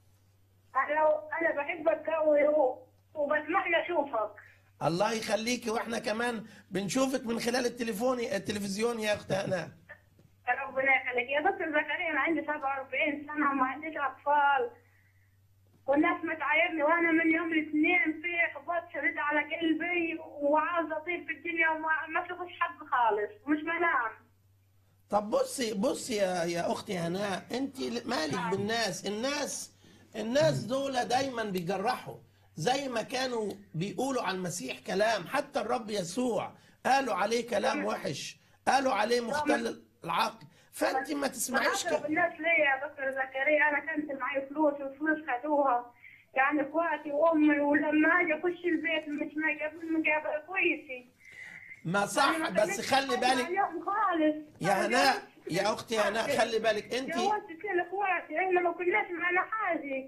انا انا بحبك قوي و- وبتمنى اشوفك الله يخليكي واحنا كمان بنشوفك من خلال التليفون التلفزيون يا اخت هناء ربنا يخليك يا دكتور زكريا انا عندي 47 سنه وما عنديش اطفال والناس متعايرني وانا من يوم الاثنين في احباط شديد على قلبي وعاوزه اطير في الدنيا وما ما فيهوش حد خالص ومش بنام طب بصي بصي يا يا اختي هناء انت مالك بالناس الناس الناس دول دايما بيجرحوا زي ما كانوا بيقولوا على المسيح كلام حتى الرب يسوع قالوا عليه كلام وحش قالوا عليه مختل العقل فانت ما تسمعيش أقرب ك... الناس ليا يا دكتور زكريا انا كانت معي فلوس والفلوس خدوها يعني اخواتي وامي ولما اجي اخش البيت مش مجاب- مجابه كويسه ما صح بس خلي بالك عليهم خالص يا هناء يا اختي هناء خلي بالك انت جوزت كل اخواتي احنا ما كناش معنا حاجه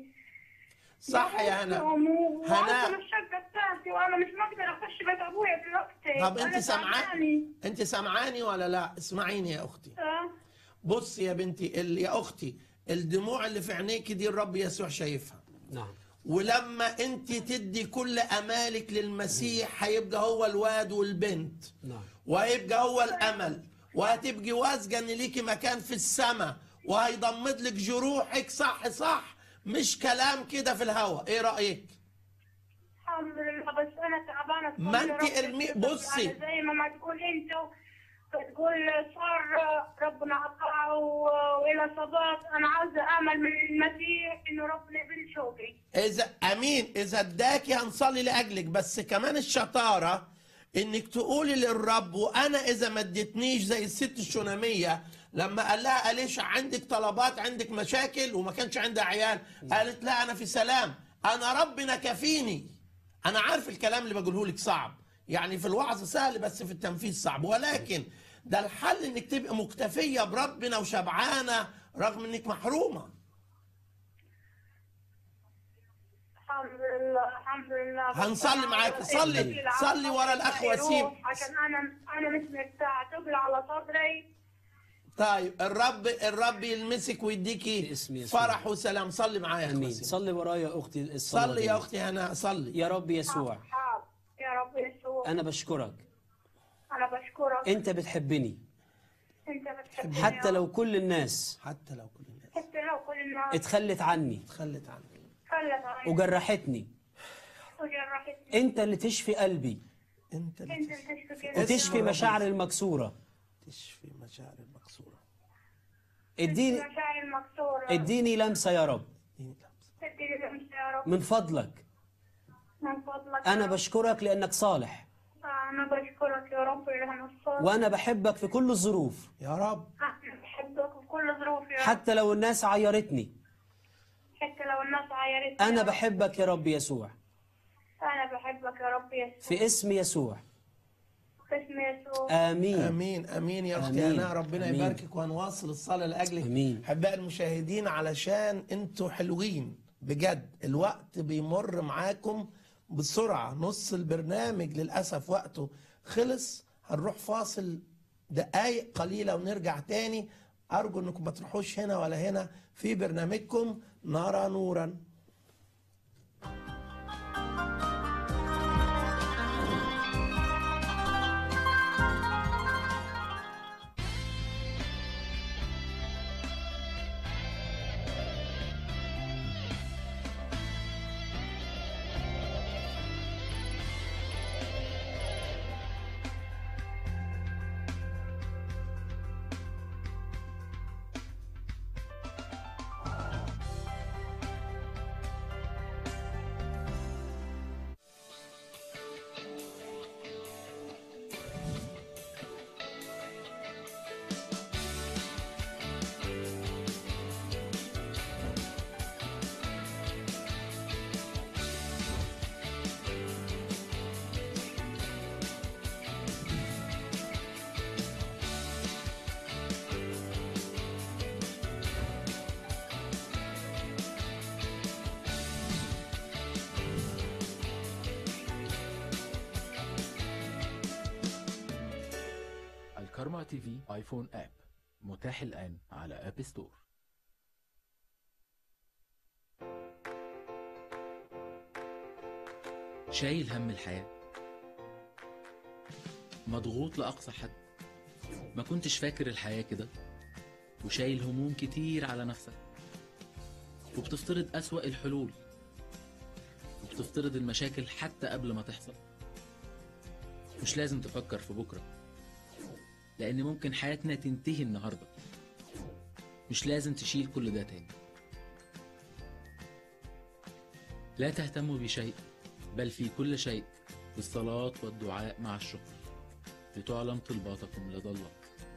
صح يا هناء هناء هناء الشقه بتاعتي وانا مش مقدر اخش بيت ابويا دلوقتي طب انت أنا سامعاني تعبانة. انت سامعاني ولا لا اسمعيني يا اختي آه. بص يا بنتي ال... يا اختي الدموع اللي في عينيك دي الرب يسوع شايفها نعم ولما انت تدي كل امالك للمسيح هيبقى هو الواد والبنت نعم وهيبقى هو الامل وهتبقي واثقه ان ليكي مكان في السماء وهيضمد لك جروحك صح صح مش كلام كده في الهوا ايه رايك الحمد لله بس انا تعبانه ما تقول انت ربي ارمي- يكتب بصي. يعني زي ما ما تقول انت تقول صار ربنا عطاه والى صبات انا عاوزه امل من المسيح انه ربنا يبل شوقي اذا امين اذا اداكي هنصلي لاجلك بس كمان الشطاره انك تقولي للرب وانا اذا ما اديتنيش زي الست الشوناميه لما قال لها اليش عندك طلبات عندك مشاكل وما كانش عندها عيال قالت لا انا في سلام انا ربنا كفيني انا عارف الكلام اللي بقوله لك صعب يعني في الوعظ سهل بس في التنفيذ صعب ولكن ده الحل انك تبقى مكتفيه بربنا وشبعانه رغم انك محرومه الحمد لله الحمد لله بس هنصلي أنا معاك. عاوزة صلي. أنزل على صلي ورا الأخ صدري وسيم. روح عشان انا انا مش مرتاحه تقل على صدري طيب الرب الرب يلمسك في ويديكي اسم يسوع. فرح وسلام صلي معايا يا امين أخوتي. صلي ورايا يا اختي الصلاة صلي دي. يا اختي هنا صلي يا رب يسوع حاضر يا رب يسوع انا بشكرك انا بشكرك انت بتحبني انت بتحبني حتى يا لو رب. كل الناس حتى لو كل الناس حتى لو كل الناس اتخلت عني تخلت عنك خلت عني وجرحتني وجرحتني انت اللي تشفي قلبي انت اللي انت تشفي- اللي تشفي كده وتشفي مشاعري المكسورة تشفي مشاعر المكسوره اديني مشاعر المكسوره اديني لمسة يا رب اديني لمسة. اديني لمسه يا رب من فضلك من فضلك انا يا رب. بشكرك لانك صالح انا بشكرك يا رب إلهنا الصالح وانا بحبك في كل الظروف يا رب انا بحبك بكل ظروف يا رب حتى لو الناس عيرتني حتى لو الناس عايرتني انا يا رب. بحبك يا رب يسوع انا بحبك يا رب يسوع في اسم يسوع باسم يسوع امين امين امين يا اختي آمين. هنا ربنا آمين. يباركك وهنواصل الصلاه لاجلك آمين. احبائي المشاهدين علشان انتوا حلوين بجد الوقت بيمر معاكم بسرعه نص البرنامج للاسف وقته خلص هنروح فاصل دقايق قليله ونرجع تاني ارجو انكم ما تروحوش هنا ولا هنا في برنامجكم نرى نورا الكارما تي في ايفون اب متاح الآن على اب ستور شايل هم الحياة مضغوط لأقصى حد ما كنتش فاكر الحياة كده وشايل هموم كتير على نفسك وبتفترض أسوأ الحلول وبتفترض المشاكل حتى قبل ما تحصل مش لازم تفكر في بكرة لأن ممكن حياتنا تنتهي النهاردة مش لازم تشيل كل ده تاني لا تهتموا بشيء بل في كل شيء بالصلاة والدعاء مع الشكر لتعلم طلباتكم لدى الله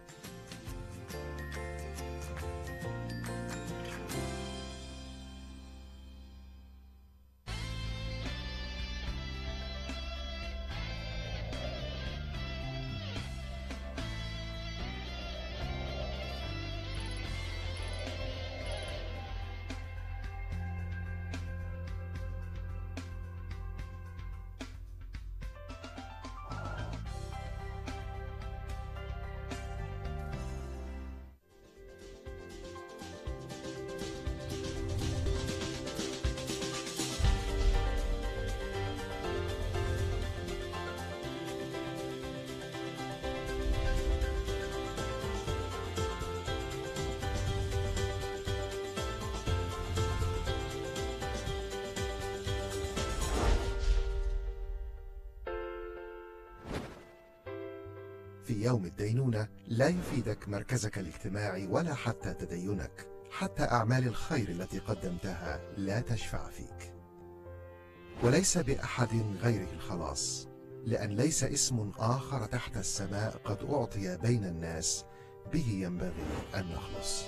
في يوم الدينونة لا يفيدك مركزك الاجتماعي ولا حتى تدينك حتى أعمال الخير التي قدمتها لا تشفع فيك وليس بأحد غيره الخلاص لأن ليس اسم آخر تحت السماء قد أعطي بين الناس به ينبغي أن نخلص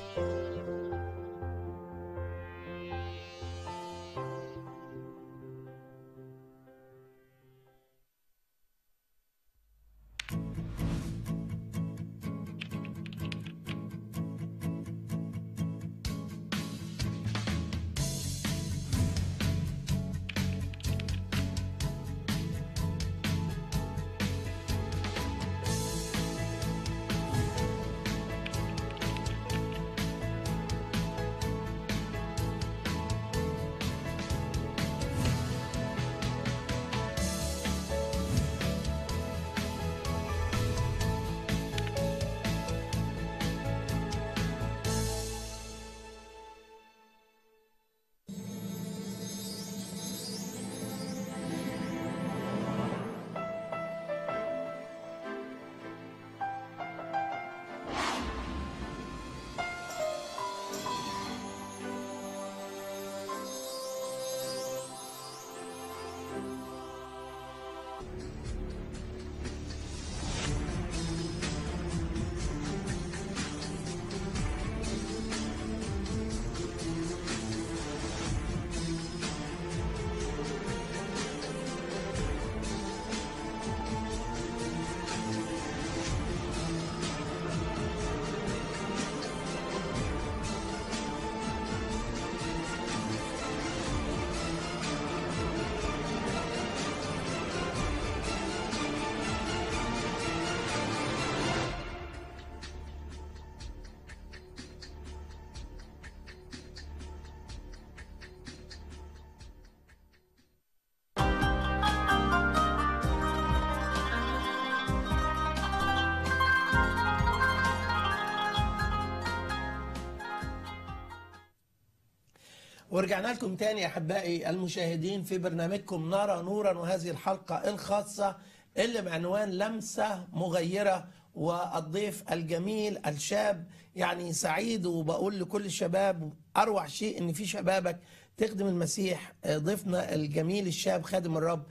ورجعنا لكم تاني احبائي المشاهدين في برنامجكم نرى نورا وهذه الحلقه الخاصه اللي بعنوان لمسه مغيره والضيف الجميل الشاب يعني سعيد وبقول لكل الشباب اروع شيء ان في شبابك تخدم المسيح آه، ضيفنا الجميل الشاب خادم الرب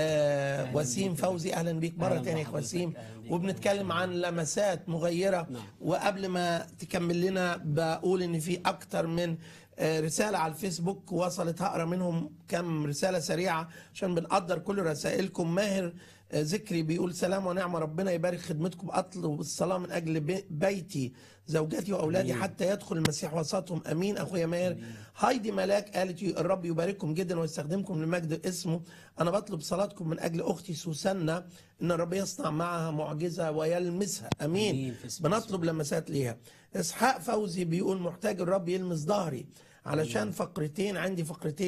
آه، أهلاً وسيم بيك. فوزي اهلا بيك مره أهلاً تانية يا بحضرتك. وسيم أهلاً بيك. وبنتكلم عن لمسات مغيره نعم. وقبل ما تكمل لنا بقول ان في اكتر من آه، رسالة على الفيسبوك وصلت هقرا منهم كم رسالة سريعة عشان بنقدر كل رسائلكم ماهر آه، ذكري بيقول سلام ونعمة ربنا يبارك خدمتكم أطلب الصلاة من أجل بي- بيتي زوجتي وأولادي أمين. حتى يدخل المسيح وسطهم أمين أخويا ماهر هايدي ملاك قالت الرب يبارككم جدا ويستخدمكم لمجد اسمه أنا بطلب صلاتكم من أجل أختي سوسنة إن الرب يصنع معها معجزة ويلمسها أمين, أمين في اسم بنطلب لمسات ليها اسحاق فوزي بيقول محتاج الرب يلمس ظهري علشان فقرتين عندي فقرتين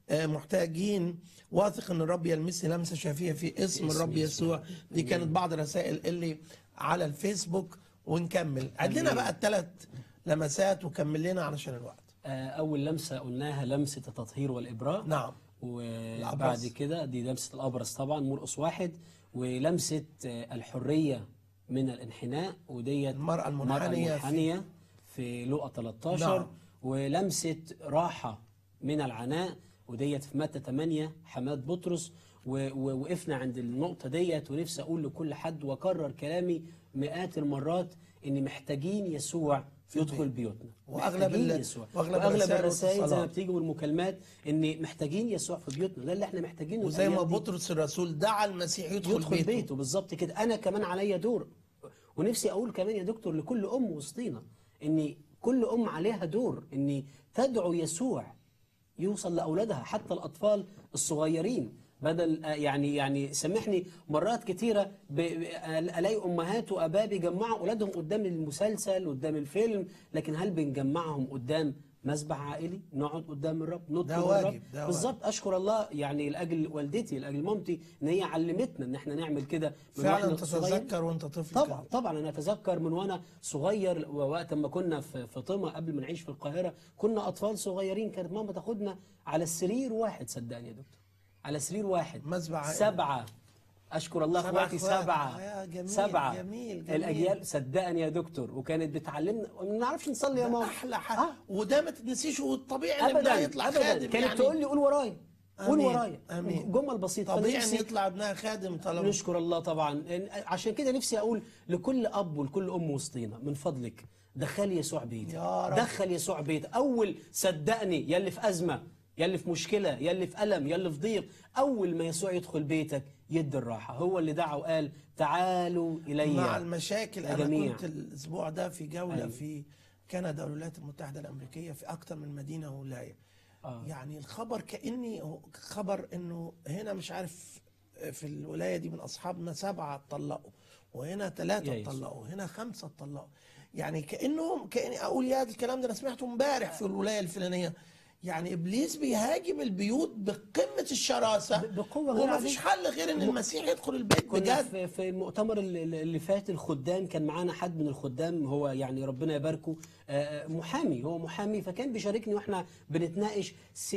آه، محتاجين واثق ان الرب يلمسني لمسه شافيه في اسم اسم الرب يسوع. يسوع دي كانت بعض الرسائل اللي على الفيسبوك ونكمل عندنا بقى الثلاث لمسات وكمل لنا علشان الوقت آه، أول لمسة قلناها لمسة التطهير والإبراء نعم وبعد الأبرص. كده دي لمسة الأبرص طبعا مرقص واحد ولمسة آه، الحرية من الانحناء وديت المرأة المرأة المنحنية في- المنحنية في لقا 13 نعم. ولمسة راحة من العناء وديت في متى 8 حماد بطرس و- ووقفنا عند النقطة ديت ونفسي أقول لكل حد وأكرر كلامي مئات المرات إن محتاجين يسوع يدخل بيوتنا وأغلب محتاجين ال- يسوع وأغلب وأغلب الرسائل الرسائل زي ما والاتصالات. بتيجي والمكالمات إن محتاجين يسوع في بيوتنا ده اللي إحنا محتاجينه وزي ما الأيام دي. بطرس الرسول دعا المسيح يدخل, يدخل بيته, بيته, بيته بالظبط كده انا كمان عليا دور ونفسي اقول كمان يا دكتور لكل ام وسطينا ان كل ام عليها دور ان تدعو يسوع يوصل لاولادها حتى الاطفال الصغيرين بدل آه، يعني يعني سامحني مرات كتيره ب- ب- الاقي امهات واباء بيجمعوا اولادهم قدام المسلسل قدام الفيلم لكن هل بنجمعهم قدام مسبح عائلي نقعد قدام الرب نطلب ده واجب، الرب ده بالظبط اشكر الله يعني لاجل والدتي لاجل مامتي ان هي علمتنا ان احنا نعمل كده من فعلا واحنا صغيرين. تتذكر وانت طفل طبعا كده. طبعا انا اتذكر من وانا صغير ووقت ما كنا في فاطمه قبل ما نعيش في القاهره كنا اطفال صغيرين كانت ماما تاخدنا على السرير واحد صدقني يا دكتور على سرير واحد مسبح عائلي. سبعه اشكر الله سبع اخواتي إخوات. سبعه يا جميل، سبعه جميل، جميل. الاجيال صدقني يا دكتور وكانت بتعلمنا ما نعرفش نصلي يا ماما احلى حاجه آه. وده ما تنسيش والطبيعي ان ابنها ابدا يطلع ابدا خادم كانت يعني. تقول لي قول ورايا قول آمين، ورايا آمين. جمل بسيطه طبيعي ان فنفسي- يطلع ابنها خادم طالما نشكر الله طبعا إن- عشان كده نفسي اقول لكل اب ولكل ام وسطينا من فضلك دخلي يسوع بيتي يا رب. دخل يسوع بيتي اول صدقني يلي في ازمه يلي في مشكله يلي في الم يلي في ضيق اول ما يسوع يدخل بيتك يدي الراحه هو اللي دعا وقال تعالوا الي مع المشاكل يا انا جميع. كنت الاسبوع ده في جوله أيوة. في كندا والولايات المتحده الامريكيه في اكتر من مدينه وولايه آه. يعني الخبر كاني هو خبر انه هنا مش عارف في الولايه دي من اصحابنا سبعه اتطلقوا وهنا يا ثلاثه يسوع. اتطلقوا هنا خمسه اتطلقوا يعني كانهم كاني اقول يا الكلام ده انا سمعته امبارح في الولايه الفلانيه يعني ابليس بيهاجم البيوت بقمه الشراسه ب- بقوة غير وما فيش عادية. حل غير ان المسيح يدخل البيت كنا بجد في, في المؤتمر اللي اللي فات الخدام كان معانا حد من الخدام هو يعني ربنا يباركه آه، آه، محامي هو محامي فكان بيشاركني واحنا بنتناقش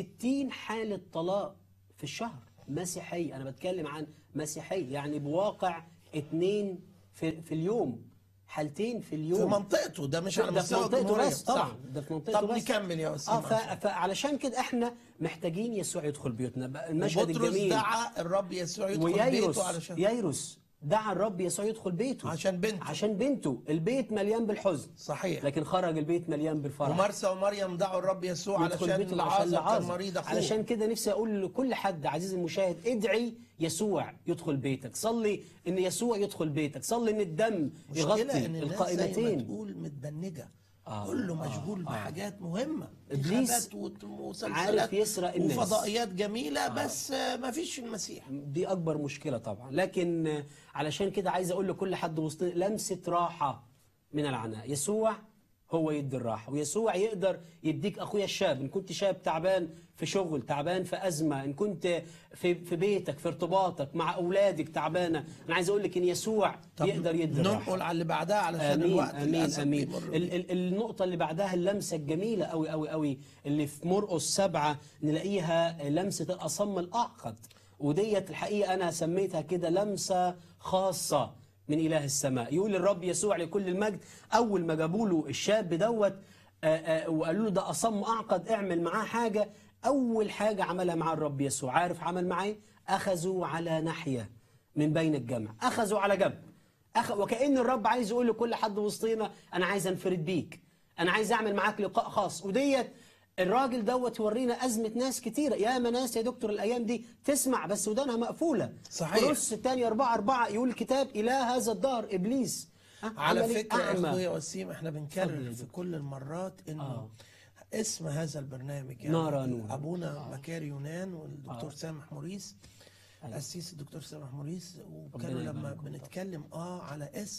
60 حالة طلاق في الشهر مسيحية أنا بتكلم عن مسيحية يعني بواقع اتنين في, في اليوم حالتين في اليوم في منطقته ده مش على ده في مستوى منطقته الجمهورية بس طبعا صح. ده في منطقته طب بس نكمل يا اه أستاذ ف... فعلشان كده احنا محتاجين يسوع يدخل بيوتنا بقى المشهد بطرس الجميل دعا الرب يسوع يدخل ويايروس بيته علشان يايروس دعا الرب يسوع يدخل بيته عشان بنته عشان بنته البيت مليان بالحزن صحيح لكن خرج البيت مليان بالفرح ومرسى ومريم دعوا الرب يسوع يدخل علشان بيته عشان العازر كان لعازر مريض اخوه علشان كده نفسي اقول لكل حد عزيزي المشاهد ادعي يسوع يدخل بيتك صلي ان يسوع يدخل بيتك صلي ان الدم مشكلة يغطي ان الناس زي ما القائمتين تقول متبنجة آه، كله آه، مشغول آه. بحاجات مهمة إبليس انتخابات وت- ومسلسلات عارف يسرق الناس. وفضائيات جميلة بس آه، ما فيش المسيح دي اكبر مشكله طبعا لكن آه، علشان كده عايز اقول لكل حد وسطنا لمسه راحه من العناء يسوع هو يدي الراحه ويسوع يقدر يديك اخويا الشاب ان كنت شاب تعبان في شغل تعبان في ازمه ان كنت في في بيتك في ارتباطك مع اولادك تعبانه انا عايز اقول لك ان يسوع يقدر يدي الراحه ننقل على اللي بعدها علشان امين الوقت امين للأسف امين بيمر ال ال النقطه اللي بعدها اللمسه الجميله قوي قوي قوي اللي في مرقس سبعة نلاقيها لمسه الاصم الاعقد وديت الحقيقه انا سميتها كده لمسه خاصه من اله السماء يقول الرب يسوع لكل المجد اول ما جابوا له الشاب دوت آه، آه، وقالوا له ده اصم اعقد اعمل معاه حاجه اول حاجه عملها مع الرب يسوع عارف عمل معاه إيه؟ اخذوا على ناحيه من بين الجمع اخذوا على جنب أخ... وكأن الرب عايز يقول لكل حد وسطينا أنا عايز أنفرد بيك أنا عايز أعمل معاك لقاء خاص وديت الراجل دوت يورينا أزمة ناس كتيرة يا ما ناس يا دكتور الأيام دي تسمع بس ودانها مقفولة صحيح. كورنثوس الثانية أربعة أربعة يقول الكتاب إله هذا الدار إبليس ها؟ على عمل إيه؟ فكرة يا أعمى. أخويا وسيم احنا اتفضل بنكرر يا في دكتور. كل المرات انه آه. اسم هذا البرنامج نارا نور. ابونا مكاري يونان والدكتور آه. سامح موريس أيوة. القسيس الدكتور سامح موريس وكانوا ربنا لما يباركهم بنتكلم اه على اسم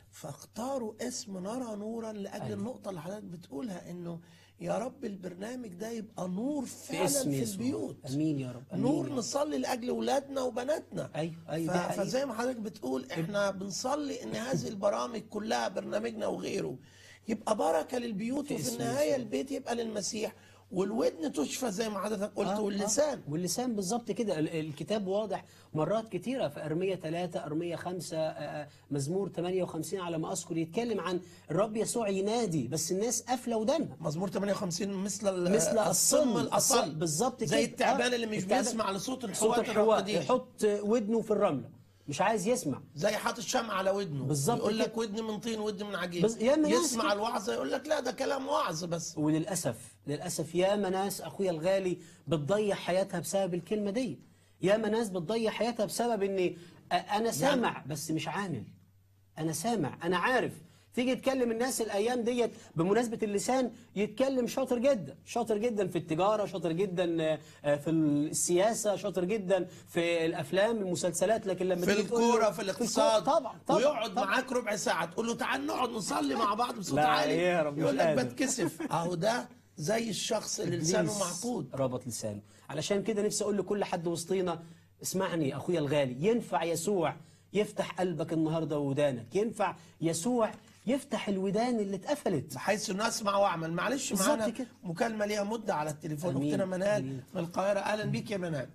فاختاروا اسم نرى نورا لاجل أيوة. النقطه اللي حضرتك بتقولها انه يا رب البرنامج ده يبقى نور فعلا باسم في يسوع البيوت امين يا رب امين نور يا رب. نصلي لاجل اولادنا وبناتنا ايوه ايوه ف- دي حقيقة. فزي ما حضرتك بتقول احنا بنصلي ان هذه البرامج كلها برنامجنا وغيره يبقى بركه للبيوت في وفي اسم النهايه يسوع. البيت يبقى للمسيح والودن تشفى زي ما حضرتك قلت آه، واللسان آه. واللسان بالظبط كده ال- الكتاب واضح مرات كتيرة في أرمية 3 أرمية 5 آه، آه، مزمور 58 على ما أذكر يتكلم عن الرب يسوع ينادي بس الناس قافلة ودانها مزمور 58 مثل ال- مثل الصم الاصل بالظبط كده زي التعبان آه، اللي مش التعبان. بيسمع لصوت صوت الحوات الحواء الراقدين يحط ودنه في الرملة مش عايز يسمع زي حاطط شمع على ودنه بالظبط يقول كده. لك ودن من طين ودن من عجين بس- يا ناس يسمع كده. الوعظه يقول لك لا ده كلام وعظ بس وللأسف للأسف ياما ناس أخويا الغالي بتضيع حياتها بسبب الكلمة دي ياما ناس بتضيع حياتها بسبب إن أ- أنا سامع بس مش عامل أنا سامع أنا عارف تيجي تكلم الناس الأيام ديت بمناسبة اللسان يتكلم شاطر جدا شاطر جدا في التجارة شاطر جدا آه، آه، في السياسة شاطر جدا في الأفلام المسلسلات لكن لما في تيجي تقول له- الكوره في الاقتصاد الكورة، طبعا طبعا ويقعد طبعا. معاك ربع ساعه تقول له تعال نقعد نصلي مع بعض بصوت لا، عالي إيه يا رب، مش يقول لك قادر. بتكسف اهو ده زي الشخص اللي لسانه إبليس معقود ربط لسانه علشان كده نفسي اقول لكل حد وسطينا اسمعني اخويا الغالي ينفع يسوع يفتح قلبك النهارده وودانك ينفع يسوع يفتح الودان اللي اتقفلت بحيث انه اسمع واعمل معلش بالظبط معانا كده. مكالمه ليها مده على التليفون أمين، اختنا منال أمين. من القاهره اهلا بيك يا منال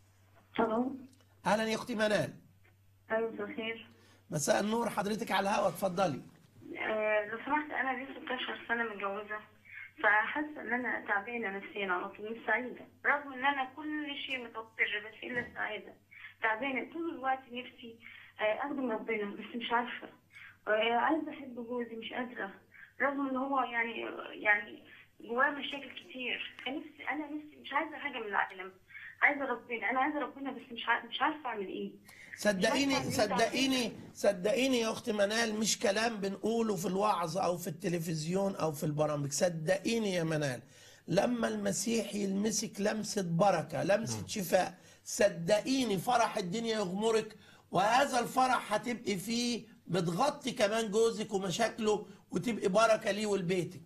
الو اهلا يا اختي منال ايوه مساء الخير مساء النور حضرتك على الهواء اتفضلي آه، لو سمحت انا لي 16 سنه متجوزه فحاسه ان انا تعبانه نفسيا على طول مش سعيده رغم ان انا كل شيء متوفر بس الا السعاده تعبانه طول الوقت نفسي آه، اخدم ربنا بس مش عارفه آه، عايزه احب جوزي مش قادره رغم ان هو يعني يعني جواه مشاكل كتير فنفسي انا نفسي مش عايزه حاجه من العالم عايزه ربنا انا عايزه ربنا بس مش عارفه مش عارفه اعمل ايه صدقيني مش عارفة أعمل إيه. صدقيني صدقيني يا اخت منال مش كلام بنقوله في الوعظ او في التلفزيون او في البرامج صدقيني يا منال لما المسيح يلمسك لمسة بركة لمسة شفاء صدقيني فرح الدنيا يغمرك وهذا الفرح هتبقي فيه بتغطي كمان جوزك ومشاكله وتبقي بركة ليه ولبيتك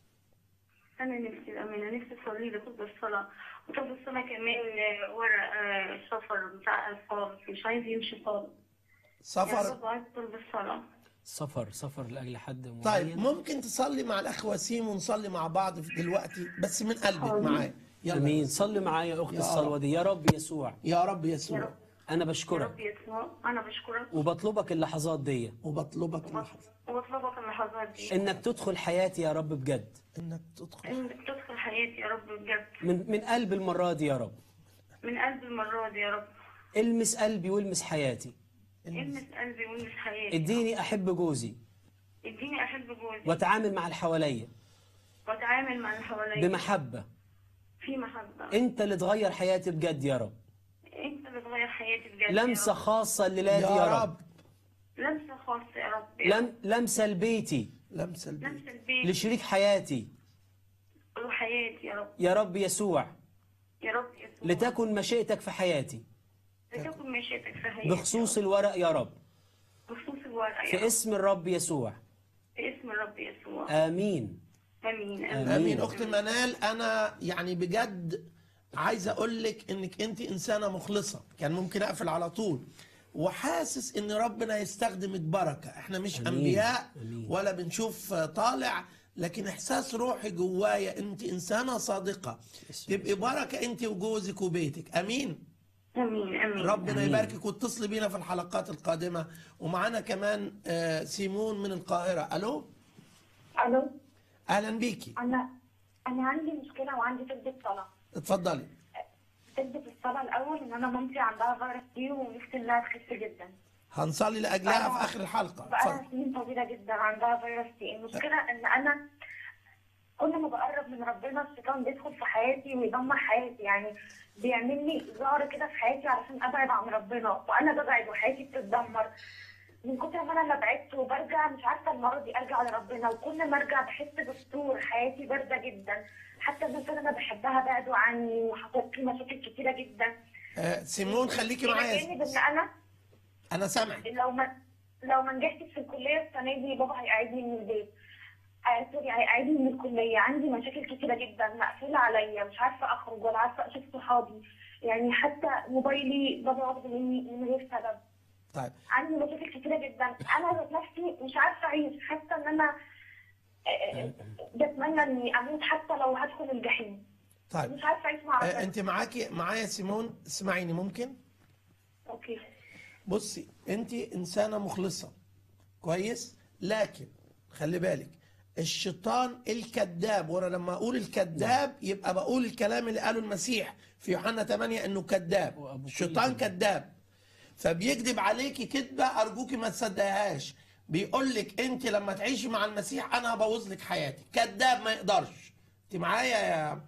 أنا نفسي الأمانة نفسي أصلي لي طب الصلاة وطب الصلاة كمان آه، ورق آه، سفر بتاع خالص مش عايز يمشي خالص يعني سفر برضه عايز طلب الصلاة سفر سفر لاجل حد معين طيب ممكن تصلي مع الاخ وسيم ونصلي مع بعض في دلوقتي بس من قلبك حاضر. معايا يلا امين صلي معايا يا اختي يا الصلوه رب. دي يا رب يسوع يا رب يا يسوع رب انا يا بشكرك رب يسوع أنا بشكرك وبطلبك اللحظات دي وبطلبك لحظة وبطلبك اللحظات دي انك تدخل حياتي يا رب بجد انك تدخل إنك تدخل حياتي يا رب بجد من من قلب المره دي يا رب من قلب المرة دي يا رب المس قلبي والمس حياتي المس قلبي والمس حياتي اديني احب جوزي اديني أحب جوزي واتعامل مع اللي حواليا وأتعامل مع اللي حواليا بمحبه في محبة انت اللي تغير حياتي بجد يا رب أنت اللي تغير حياتي بجد يا لمسه رب. خاصه للادي يا يا رب رب لمسة خاصة يا رب لم لمسه لبيتي لمسة البيت لمسة البيت لشريك حياتي وحياتي يا رب يا رب يسوع يا رب يسوع لتكن مشيئتك في حياتي لتكن مشيتك في حياتي بخصوص الورق يا رب بخصوص الورقة يا في رب اسم الرب يسوع في اسم الرب يسوع امين امين امين امين اخت منال انا يعني بجد عايز اقول لك انك انت انسانه مخلصه كان ممكن اقفل على طول وحاسس ان ربنا يستخدمك بركه احنا مش أمين. انبياء أمين. ولا بنشوف طالع لكن احساس روحي جوايا انت انسانه صادقه تبقي بركه انت وجوزك وبيتك امين امين امين ربنا أمين. يباركك واتصلي بينا في الحلقات القادمه ومعانا كمان آه، سيمون من القاهره الو الو اهلا بيكي انا انا عندي مشكله وعندي طلبة صلاه اتفضلي طلبة الصلاه الاول ان انا مامتي عندها فيروس دي ونفسي انها تخف جدا هنصلي لاجلها في اخر الحلقه بقالها اتفضل سنين طويله جدا عندها فيروس دي المشكله ان انا كل ما بقرب من ربنا الشيطان بيدخل في حياتي ويدمر حياتي يعني بيعمل لي زهر كده في حياتي علشان ابعد عن ربنا وانا ببعد وحياتي بتتدمر من كتر ما انا ما بعدت وبرجع مش عارفه المره دي ارجع لربنا وكل ما ارجع بحس بفتور حياتي بارده جدا حتى الناس اللي انا بحبها بعدوا عني وحصلت لي مشاكل كتيره جدا آه، سيمون خليكي إلى معايا جانب ان انا انا سامعك لو ما لو ما نجحتش في الكليه السنه دي بابا هيقعدني من البيت آه، سوري هيقعدني من الكليه عندي مشاكل كتيره جدا مقفوله عليا مش عارفه اخرج ولا عارفه اشوف صحابي يعني حتى موبايلي بابا واخده مني من غير سبب طيب عندي مشاكل كتيره جدا انا ذات نفسي مش عارفه اعيش حاسه ان انا آه، آه، بتمنى اني اموت حتى لو هدخل الجحيم طيب مش عارفه اعيش مع آه، ربنا انت معاكي معايا سيمون اسمعيني ممكن اوكي بصي انت انسانه مخلصه كويس لكن خلي بالك الشيطان الكذاب وانا لما اقول الكذاب يبقى بقول الكلام اللي قاله المسيح في يوحنا 8 انه كذاب وأبو كل الشيطان كذاب. كذاب فبيكذب عليكي كذبه ارجوكي ما تصدقهاش بيقول لك انت لما تعيشي مع المسيح انا هبوظ لك حياتك كذاب ما يقدرش انت معايا يا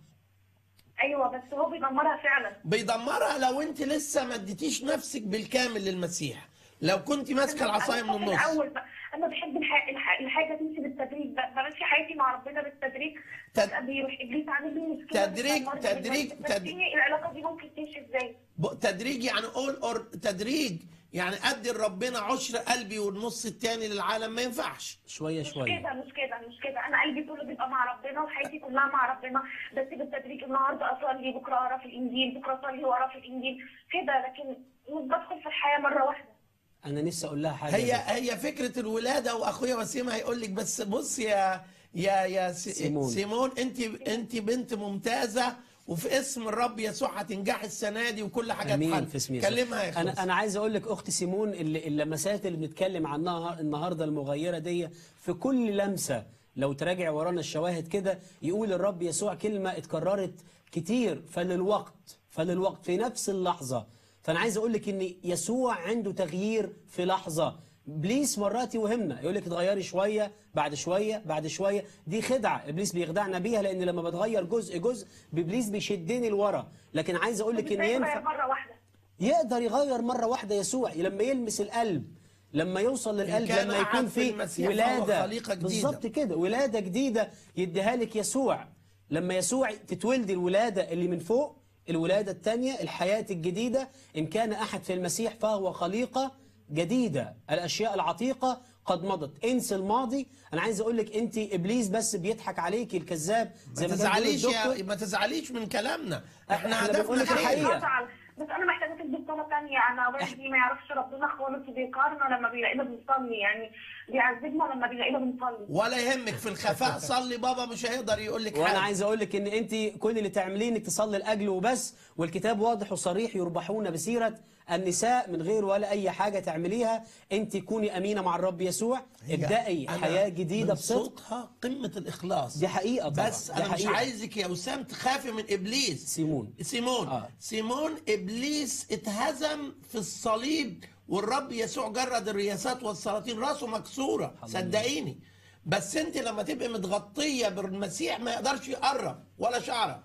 ايوه بس هو بيدمرها فعلا بيدمرها لو انت لسه ما اديتيش نفسك بالكامل للمسيح لو كنت ماسكه العصايه من أنا النص الاول بقى انا بحب الح... الح... الحاجه تمشي بالتدريج ب- بمشي حياتي مع ربنا بالتدريج تد- فجأة بيروح ابليس عامل لي مشكله تدريج- بتدمرني. تدريج- بس تد- تدريج العلاقه دي ممكن تمشي ازاي؟ ب- تدريج يعني اول اور تدريج يعني ادي لربنا عشر قلبي والنص التاني للعالم ما ينفعش شويه مش شويه كده مش كده مش كده انا قلبي كله بيبقى مع ربنا وحياتي كلها مع ربنا بس بالتدريج النهارده اصلي بكره اقرا في الانجيل بكره اصلي واقرا في الانجيل كده لكن مش بدخل في الحياه مره واحده انا نفسي اقول لها حاجه هي هي فكره الولاده واخويا وسيم هيقول لك بس بص يا يا يا سي- سيمون. سيمون انت انت بنت ممتازه وفي اسم الرب يسوع هتنجحي السنه دي وكل حاجه امين تحل في اسم يسوع. كلمها يا انا اخويا انا عايز اقول لك اختي سيمون اللي اللمسات اللي بنتكلم عنها النهارده المغيره دي في كل لمسه لو تراجع ورانا الشواهد كده يقول الرب يسوع كلمه اتكررت كتير فللوقت فللوقت في نفس اللحظه فانا عايز اقول لك ان يسوع عنده تغيير في لحظه ابليس مرات يوهمنا يقول لك اتغيري شويه بعد شويه بعد شويه دي خدعه ابليس بيخدعنا بيها لان لما بتغير جزء جزء ابليس بيشدني لورا لكن عايز اقول لك ان إزاي ينفع أغير مره واحده يقدر يغير مرة واحدة يسوع لما يلمس القلب لما يوصل للقلب كان لما أحد يكون في في المسيح فهو ولادة خليقة جديدة. بالظبط كده ولادة جديدة يديها لك يسوع لما يسوع تتولد الولادة اللي من فوق الولادة الثانية الحياة الجديدة إن كان أحد في المسيح فهو خليقة جديدة الأشياء العتيقة قد مضت انسى الماضي أنا عايز أقول لك أنت إبليس بس بيضحك عليكي الكذاب ما كان بيقول تزعليش الدكتور. يا ما تزعليش من كلامنا إحنا احنا بنقول هدفنا لك خير الحقيقة. بزعل بس انا محتاجه تلبس صلاه ثانيه انا والدي ما يعرفش ربنا خالص وبيقارنا لما بيلاقينا بنصلي يعني بيعذبنا لما بيلاقينا بنصلي ولا يهمك في الخفاء صلي بابا مش هيقدر يقول لك وانا حاجه عايز اقول لك ان انت كل اللي تعمليه انك تصلي لاجله وبس والكتاب واضح وصريح يربحون بسيره النساء من غير ولا اي حاجه تعمليها انت كوني امينه مع الرب يسوع هي ابدأي أنا حياه جديده من بصدق صوتها قمه الاخلاص دي حقيقه طبعا بس دي انا مش حقيقة. عايزك يا وسام تخافي من ابليس سيمون سيمون آه. سيمون ابليس اتهزم في الصليب والرب يسوع جرد الرياسات والسلاطين راسه مكسوره صدقيني بس انت لما تبقي متغطيه بالمسيح ما يقدرش يقرب ولا شعره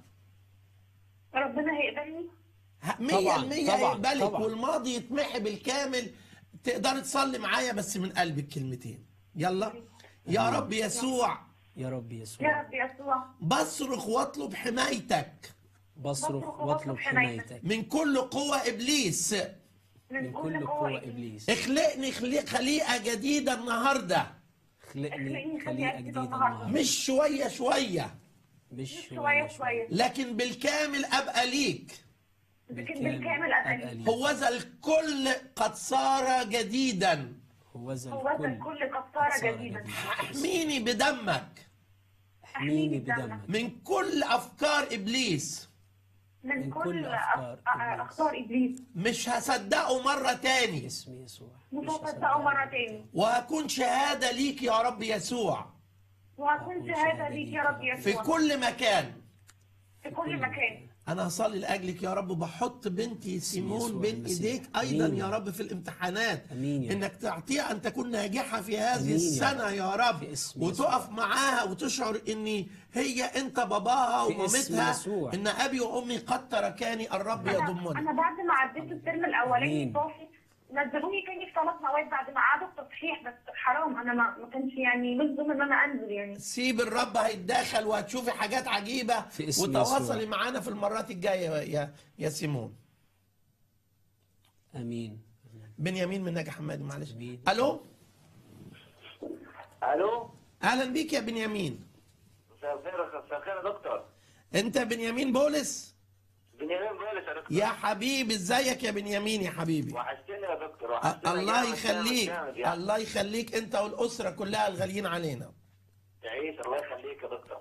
ربنا هيقبلني مية طبعاً، المية طبعاً، هيقبلك طبعاً. والماضي يتمحي بالكامل تقدر تصلي معايا بس من قلبك كلمتين يلا يا رب يسوع يا رب يا يسوع رب يسوع بصرخ واطلب حمايتك بصرخ واطلب حمايتك من كل قوة إبليس من من كل كل قوه قوه ابليس اخلقني خليق خليقة جديدة النهاردة خلقني خلقني خليقه خليقة جديده جديدة النهارده مش شوية شوية مش شويه شويه لكن بالكامل أبقى ليك لكن بالكامل ابقى لي هوذا الكل قد صار جديدا هوذا هو الكل الكل كفاره صار جديده جديد. احميني بدمك احميني بدمك من كل أفكار إبليس من من كل كل أفكار أف- إبليس. اخطار ابليس مش هصدقه مرة تاني اسم يسوع مش هصدقه مره تاني وهكون شهادة ليك يا رب يسوع وهكون شهاده ليك يا رب في يسوع كل مكان في كل مكان انا هصلي لاجلك يا رب بحط بنتي سيمون يسوع بين المسيح. ايديك ايضا أمين. يا رب في الامتحانات أمين يا انك تعطيها ان تكون ناجحه في هذه أمين يا السنه رب. يا رب في اسم وتقف معاها وتشعر ان هي انت باباها في اسم ومامتها يسوع. ان ابي وامي قد تركاني الرب انا يضمني انا بعد ما عديت الترم الاولاني أمين. صافي نزلوني تاني في ثلاث مواد بعد ما قعدوا التصحيح بس حرام انا ما ما كانش يعني مش ضمن ان انا انزل يعني سيب الرب هيتدخل وهتشوفي حاجات عجيبه في اسم وتواصلي يسوع. معانا في المرات الجايه يا يا سيمون امين بنيامين من ناجي حمادي معلش أمين. الو الو اهلا بيك يا بنيامين مساء الخير مساء الخير يا دكتور انت بنيامين بولس بنيامين بولس يا دكتور يا حبيبي ازيك يا بنيامين يا حبيبي وحشتني يا دكتور أ- وحشتني الله جامد يخليك جامد جامد يعني. الله يخليك انت والاسره كلها الغاليين علينا تعيش الله يخليك يا دكتور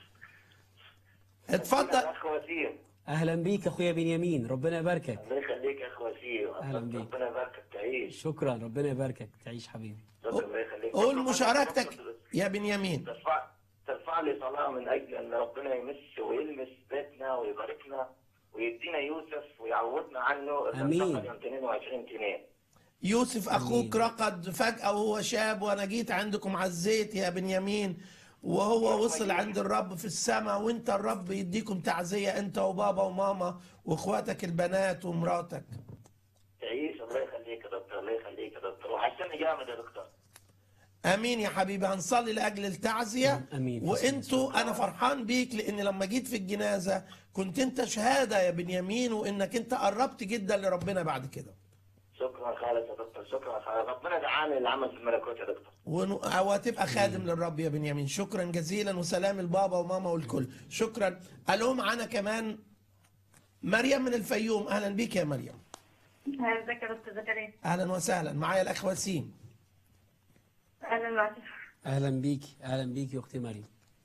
اتفضل اخ وسيم اهلا بيك اخويا بنيامين ربنا يباركك الله يخليك يا اخ وسيم أهلا بيك. ربنا يباركك تعيش شكرا ربنا يباركك تعيش حبيبي دكتور الله يخليك قول دكتور، مشاركتك يا بنيامين ترفع ترفع لي صلاة من أجل أن ربنا يمس ويلمس بيتنا ويباركنا ويدينا يوسف ويعوضنا عنه اللي آمين. انتقل يوم 22 تنين يوسف اخوك رقد فجاه وهو شاب وانا جيت عندكم على الزيت يا بنيامين وهو وصل عند الرب في السماء وانت الرب يديكم تعزيه انت وبابا وماما واخواتك البنات ومراتك تعيش الله يخليك يا دكتور الله يخليك يا دكتور وحشتني جامد يا دكتور امين يا حبيبي هنصلي لاجل التعزيه امين وانتوا انا فرحان بيك لان لما جيت في الجنازه كنت انت شهاده يا بنيامين وانك انت قربت جدا لربنا بعد كده شكرا خالص يا دكتور شكرا خالص ربنا دعاني للعمل في الملكوت يا دكتور ون- وهتبقى خادم للرب يا بنيامين شكرا جزيلا وسلام البابا وماما والكل شكرا الو معانا كمان مريم من الفيوم اهلا بيك يا مريم ازيك يا دكتور زكريا اهلا وسهلا معايا الاخ وسيم اهلا معك اهلا بيك اهلا بيك يا اختي مريم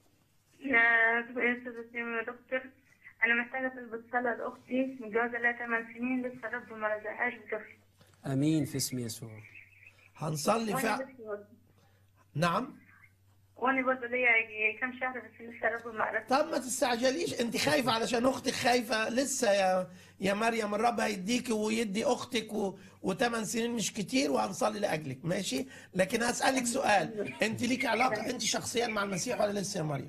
يا استاذ وسيم يا دكتور انا محتاجه طلبة صلاة لاختي متجوزه لها 8 سنين لسه الرب ما رزقهاش بطفل امين في اسم يسوع هنصلي وانا فعلا لسه نعم وانا برضه ليا يجي كام شهر بس لسه الرب ما عرفش طب ما تستعجليش انت خايفه علشان اختك خايفه لسه يا يا مريم الرب هيديكي ويدي اختك و... وثمان سنين مش كتير وهنصلي لاجلك ماشي لكن هسالك سؤال انت ليك علاقه انت شخصيا مع المسيح ولا لسه يا مريم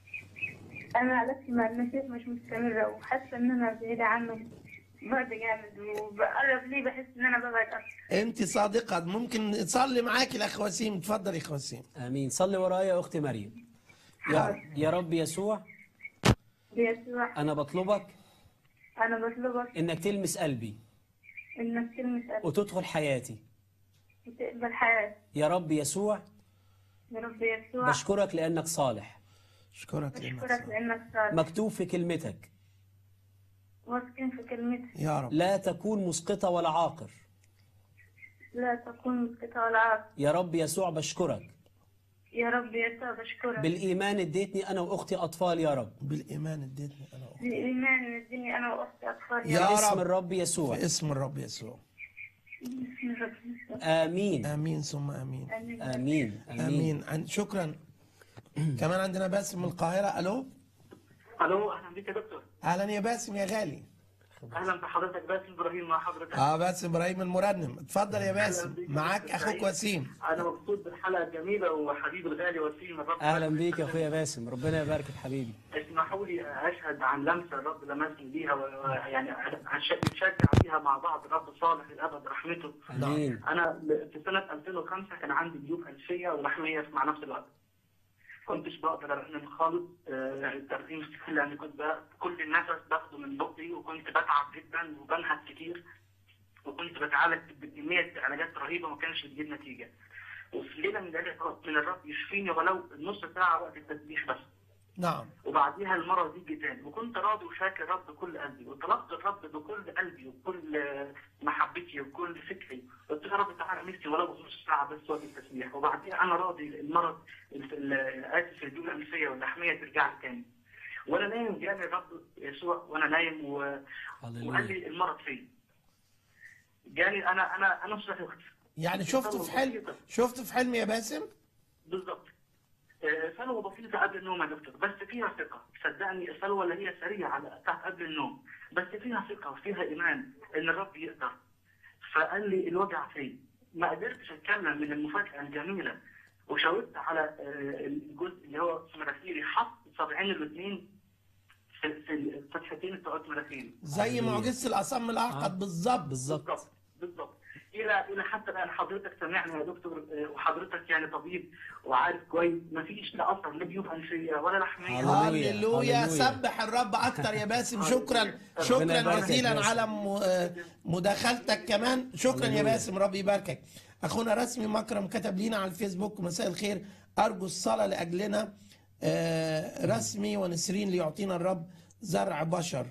انا علاقتي مع المسيح مش مستمره وحاسه ان انا بعيده عنه بعد جامد وبقرب ليه بحس ان انا ببعد اكتر انت صادقه ممكن نصلي معاكي الاخ وسيم اتفضل يا اخ وسيم امين صلي ورايا يا اختي مريم يا, يا رب يسوع يسوع انا بطلبك انا بطلبك انك تلمس قلبي انك تلمس قلبي وتدخل حياتي وتقبل حياتي يا رب يسوع يا رب يسوع بشكرك لانك صالح اشكرك اشكرك لانك صادق مكتوب في كلمتك واثقين في كلمتك يا رب لا تكون مسقطة ولا عاقر لا تكون مسكتة ولا عاق يا رب يسوع بشكرك يا رب يسوع بشكرك بالإيمان اديتني أنا وأختي أطفال يا رب بالايمان اديتني انا وأختي. بالإيمان اديني أنا وأختي أطفال يا في اسم رب. الرب يسوع في اسم الرب يسوع باسم الرب يسوع. آمين امين ثم امين آمين آمين امين عن- شكرا كمان عندنا باسم من القاهره الو الو اهلا بيك يا دكتور اهلا يا باسم يا غالي اهلا بحضرتك باسم ابراهيم مع حضرتك اه باسم ابراهيم المرنم اتفضل يا باسم معاك اخوك وسيم انا مبسوط بالحلقه الجميله وحبيبي الغالي وسيم الرب أهلا بيك يا أخويا باسم ربنا يباركك حبيبي اسمحوا لي اشهد عن لمسه الرب لمسني بيها ويعني نتشجع بيها مع بعض الرب صالح للابد رحمته آمين انا في سنه 2005 كان عندي جيوب انفيه ولحميه مع نفس الوقت كنتش بقدر ارنم خالص آه، الترنيم مستحيل لان كنت بقى كل النفس باخده من بقي وكنت بتعب جدا وبنهج كتير وكنت بتعالج بكميه علاجات رهيبه ما كانش بتجيب نتيجه وفي ليله من الليالي طلبت من الرب يشفيني ولو نص ساعه وقت التسبيح بس نعم وبعديها المرض يجي تاني وكنت راضي وشاكر الرب بكل قلبي وطلبت الرب بكل قلبي وبكل محبتي وبكل فكري قلت له يا رب تعالى نفسي ولو نص ساعه بس وقت التسبيح وبعديها انا راضي المرض ال- ال- اسف الجيوب الانفيه واللحميه ترجع لي تاني وانا نايم جاني الرب يسوع وانا نايم و... وقال هللويا لي المرض فين جاني انا انا انا صحيت يعني شفت في حلم شفت في حلم يا باسم بالظبط آه، سلوى بسيطة قبل النوم يا دكتور بس فيها ثقة صدقني السلوى اللي هي سريعة بتاعت قبل النوم بس فيها ثقة وفيها إيمان إن الرب يقدر فقال لي الوجع فين ما قدرتش أتكلم من المفاجأة الجميلة وشاورت على آه، الجزء اللي هو في مناخيري حط صابعين الاثنين في في الفتحتين بتوعت مناخيري زي معجزه الاصم الاعقد بالظبط بالظبط بالظبط بالظبط الى الى حتى الان حضرتك سامعني يا دكتور آه، وحضرتك يعني طبيب وعارف كويس مفيش لا اثر لا جيوب انفيه ولا لحميه هللويا. هللويا هللويا. سبح الرب اكتر يا باسم شكرا ربنا شكرا يباركك جزيلا يا باسم. على م- آه، مداخلتك كمان شكرا يا هللويا. باسم رب يباركك اخونا رسمي مكرم كتب لينا على الفيسبوك مساء الخير ارجو الصلاه لاجلنا آه، رسمي ونسرين ليعطينا الرب زرع بشر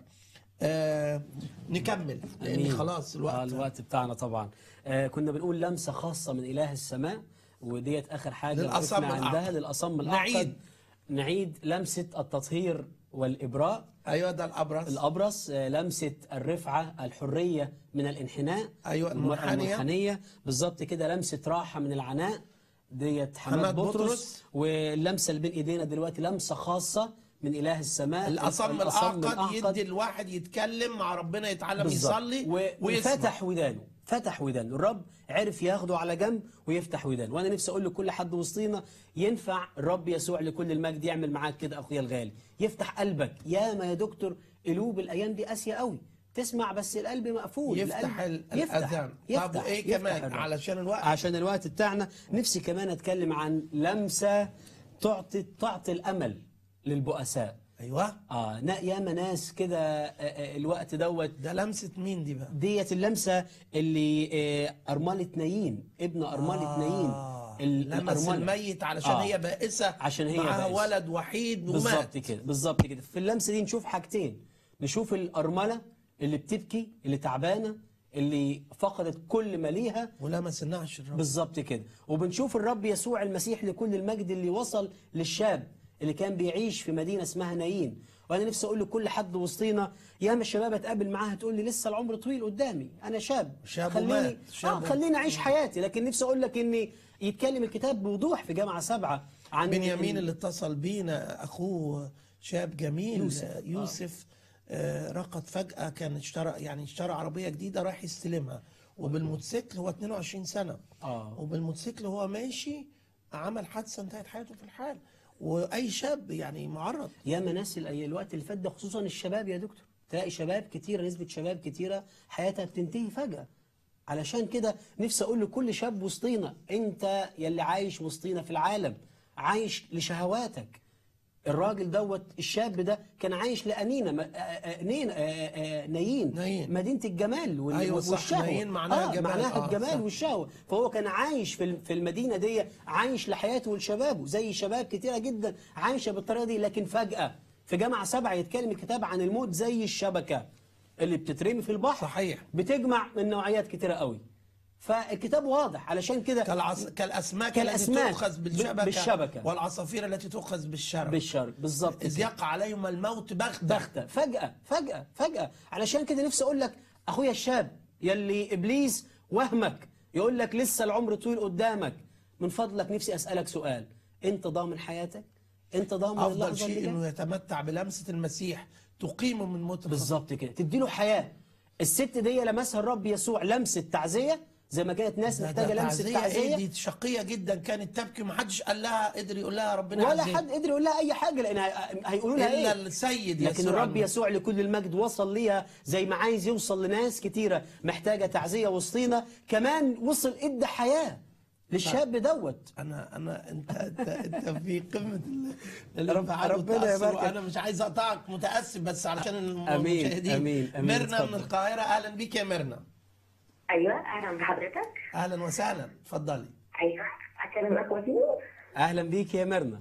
آه، نكمل لان أمين. خلاص آه الوقت الوقت بتاعنا طبعا آه كنا بنقول لمسه خاصه من اله السماء وديت اخر حاجه للأصم وقفنا عندها الأعقد. للاصم الاعقد نعيد. نعيد لمسه التطهير والابراء ايوه ده الابرص الابرص آه، لمسه الرفعه الحريه من الانحناء أيوة، المرأة المنحنية. المنحنيه بالظبط كده لمسه راحه من العناء ديت حماد حماد بطرس, بطرس. واللمسه اللي بين ايدينا دلوقتي لمسه خاصه من اله السماء الاصم الاعقد يدي الواحد يتكلم مع ربنا يتعلم بالظبط. يصلي و- ويسمع وفتح ودانه فتح ودانه الرب عرف ياخده على جنب ويفتح ودانه وانا نفسي اقول لكل حد وسطينا ينفع الرب يسوع لكل المجد يعمل معاك كده اخويا الغالي يفتح قلبك يا ما يا دكتور قلوب الايام دي قاسيه قوي تسمع بس القلب مقفول يفتح القلب ال- الأذان. طب وإيه يفتح كمان؟ الرب. علشان الوقت. عشان الوقت بتاعنا نفسي كمان اتكلم عن لمسه تعطي تعطي الامل للبؤساء ايوه اه نا- ياما ناس كده آه، آه، الوقت دوت ده لمسه مين دي بقى ديت اللمسه اللي آه، ارمله نايين ابن ارمله آه. نايين ال- لمس الأرملة. الميت علشان آه. هي بائسه عشان هي معاها بائسة. ولد وحيد ومات بالظبط كده بالظبط كده في اللمسه دي نشوف حاجتين نشوف الارمله اللي بتبكي اللي تعبانه اللي فقدت كل ما ليها ولمس النعش الرب بالظبط كده وبنشوف الرب يسوع المسيح لكل المجد اللي وصل للشاب اللي كان بيعيش في مدينه اسمها نايين وانا نفسي اقول لكل حد وسطينا ياما الشباب اتقابل معاها تقول لي لسه العمر طويل قدامي انا شاب شاب خليني ومات. شاب آه ومات. خليني اعيش حياتي لكن نفسي اقول لك ان يتكلم الكتاب بوضوح في جامعه سبعه عن بنيامين اللي اتصل بينا اخوه شاب جميل يوسف. يوسف, يوسف آه. رقد فجأة كان اشترى يعني اشترى عربية جديدة راح يستلمها وبالموتوسيكل هو 22 سنة اه وبالموتوسيكل هو ماشي عمل حادثة انتهت حياته في الحال وأي شاب يعني معرض ياما ناس ال- الوقت اللي فات ده خصوصا الشباب يا دكتور تلاقي شباب كتيرة نسبة شباب كتيرة حياتها بتنتهي فجأة علشان كده نفسي اقول لكل شاب وسطينا انت يلي عايش وسطينا في العالم عايش لشهواتك الراجل دوت الشاب ده كان عايش لأنينة م- آه، آه، نين آه، آه، نايين نايين. مدينة الجمال وال- أيوة صح، والشهوة نايين معناها آه جمال. معناها آه، الجمال صح. والشهوة فهو كان عايش في ال- في المدينة دي عايش لحياته ولشبابه زي شباب كتيرة جدا عايشة بالطريقة دي لكن فجأة في جامعة سبعة يتكلم الكتاب عن الموت زي الشبكة اللي بتترمي في البحر صحيح. بتجمع من نوعيات كتيرة قوي فالكتاب واضح علشان كده كالعص... كالأسماك, كالأسماك التي تؤخذ ب- بالشبكة, بالشبكة. والعصافير التي تؤخذ بالشرب بالشرق بالظبط إذ كده. يقع عليهم الموت بغتة بغتة فجأة فجأة فجأة علشان كده نفسي أقول لك أخويا الشاب يلي إبليس وهمك يقول لك لسه العمر طويل قدامك من فضلك نفسي أسألك سؤال أنت ضامن حياتك؟ أنت ضامن أفضل اللحظة اللي شيء جاية؟ إنه يتمتع بلمسة المسيح تقيمه من موت الخطية. بالظبط كده تديله حياة الست دي لمسها الرب يسوع لمسة تعزية زي ما كانت ناس ده- محتاجة ده لمسة تعزية إيه تعزية دي شقية جدا كانت تبكي ومحدش قال لها قدر يقول لها ربنا ولا عزيز. حد قدر يقول لها أي حاجة لأن هي- هيقولوا لها إلا إيه؟ السيد لكن يسوع الرب المسيح. يسوع لكل المجد وصل ليها زي ما عايز يوصل لناس كتيرة محتاجة تعزية وسطينا كمان وصل ادى حياة للشاب دوت انا انا انت انت انت في قمه ال- رب- الانفعال ربنا والتأثر يباركك. وانا مش عايز اقطعك متاسف بس علشان أمين، المشاهدين أمين، أمين، ميرنا اتفضل. من القاهره اهلا بيك يا ميرنا ايوه اهلا بحضرتك اهلا وسهلا اتفضلي ايوه اكلم اخ وسيم أهلا بيك يا مرنا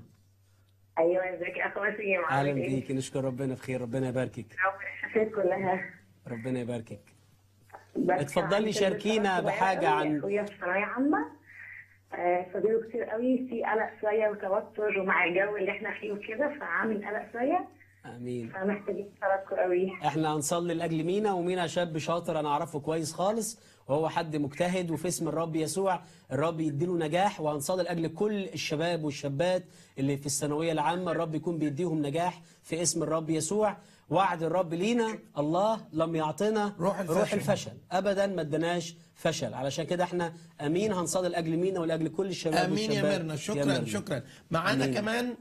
ايوه ازيك يا اخ وسيم أهلا عامل إيه؟ بيك نشكر ربنا بخير ربنا يباركك ربنا الشفاء كلها ربنا يباركك بس اتفضلي عندي شاركينا كلمة بحاجة صغيرة قوي. عن- اخويا في ثانويه عامه آه، فضيله كتير قوي في قلق شويه وتوتر ومع الجو اللي احنا فيه وكده فعامل قلق شويه امين فمحتاجين صلاتكم قوي احنا هنصلي لاجل مينا ومينا شاب شاطر انا اعرفه كويس خالص وهو حد مجتهد وفي اسم الرب يسوع الرب يديله نجاح وهنصلي لاجل كل الشباب والشابات اللي في الثانويه العامه الرب يكون بيديهم نجاح في اسم الرب يسوع وعد الرب لينا الله لم يعطنا روح الفشل. روح الفشل ابدا ما اداناش فشل علشان كده احنا امين هنصلي لاجل مينا ولاجل كل الشباب امين يا والشابات ميرنا شكرا ميرنا. شكرا معانا أمين. كمان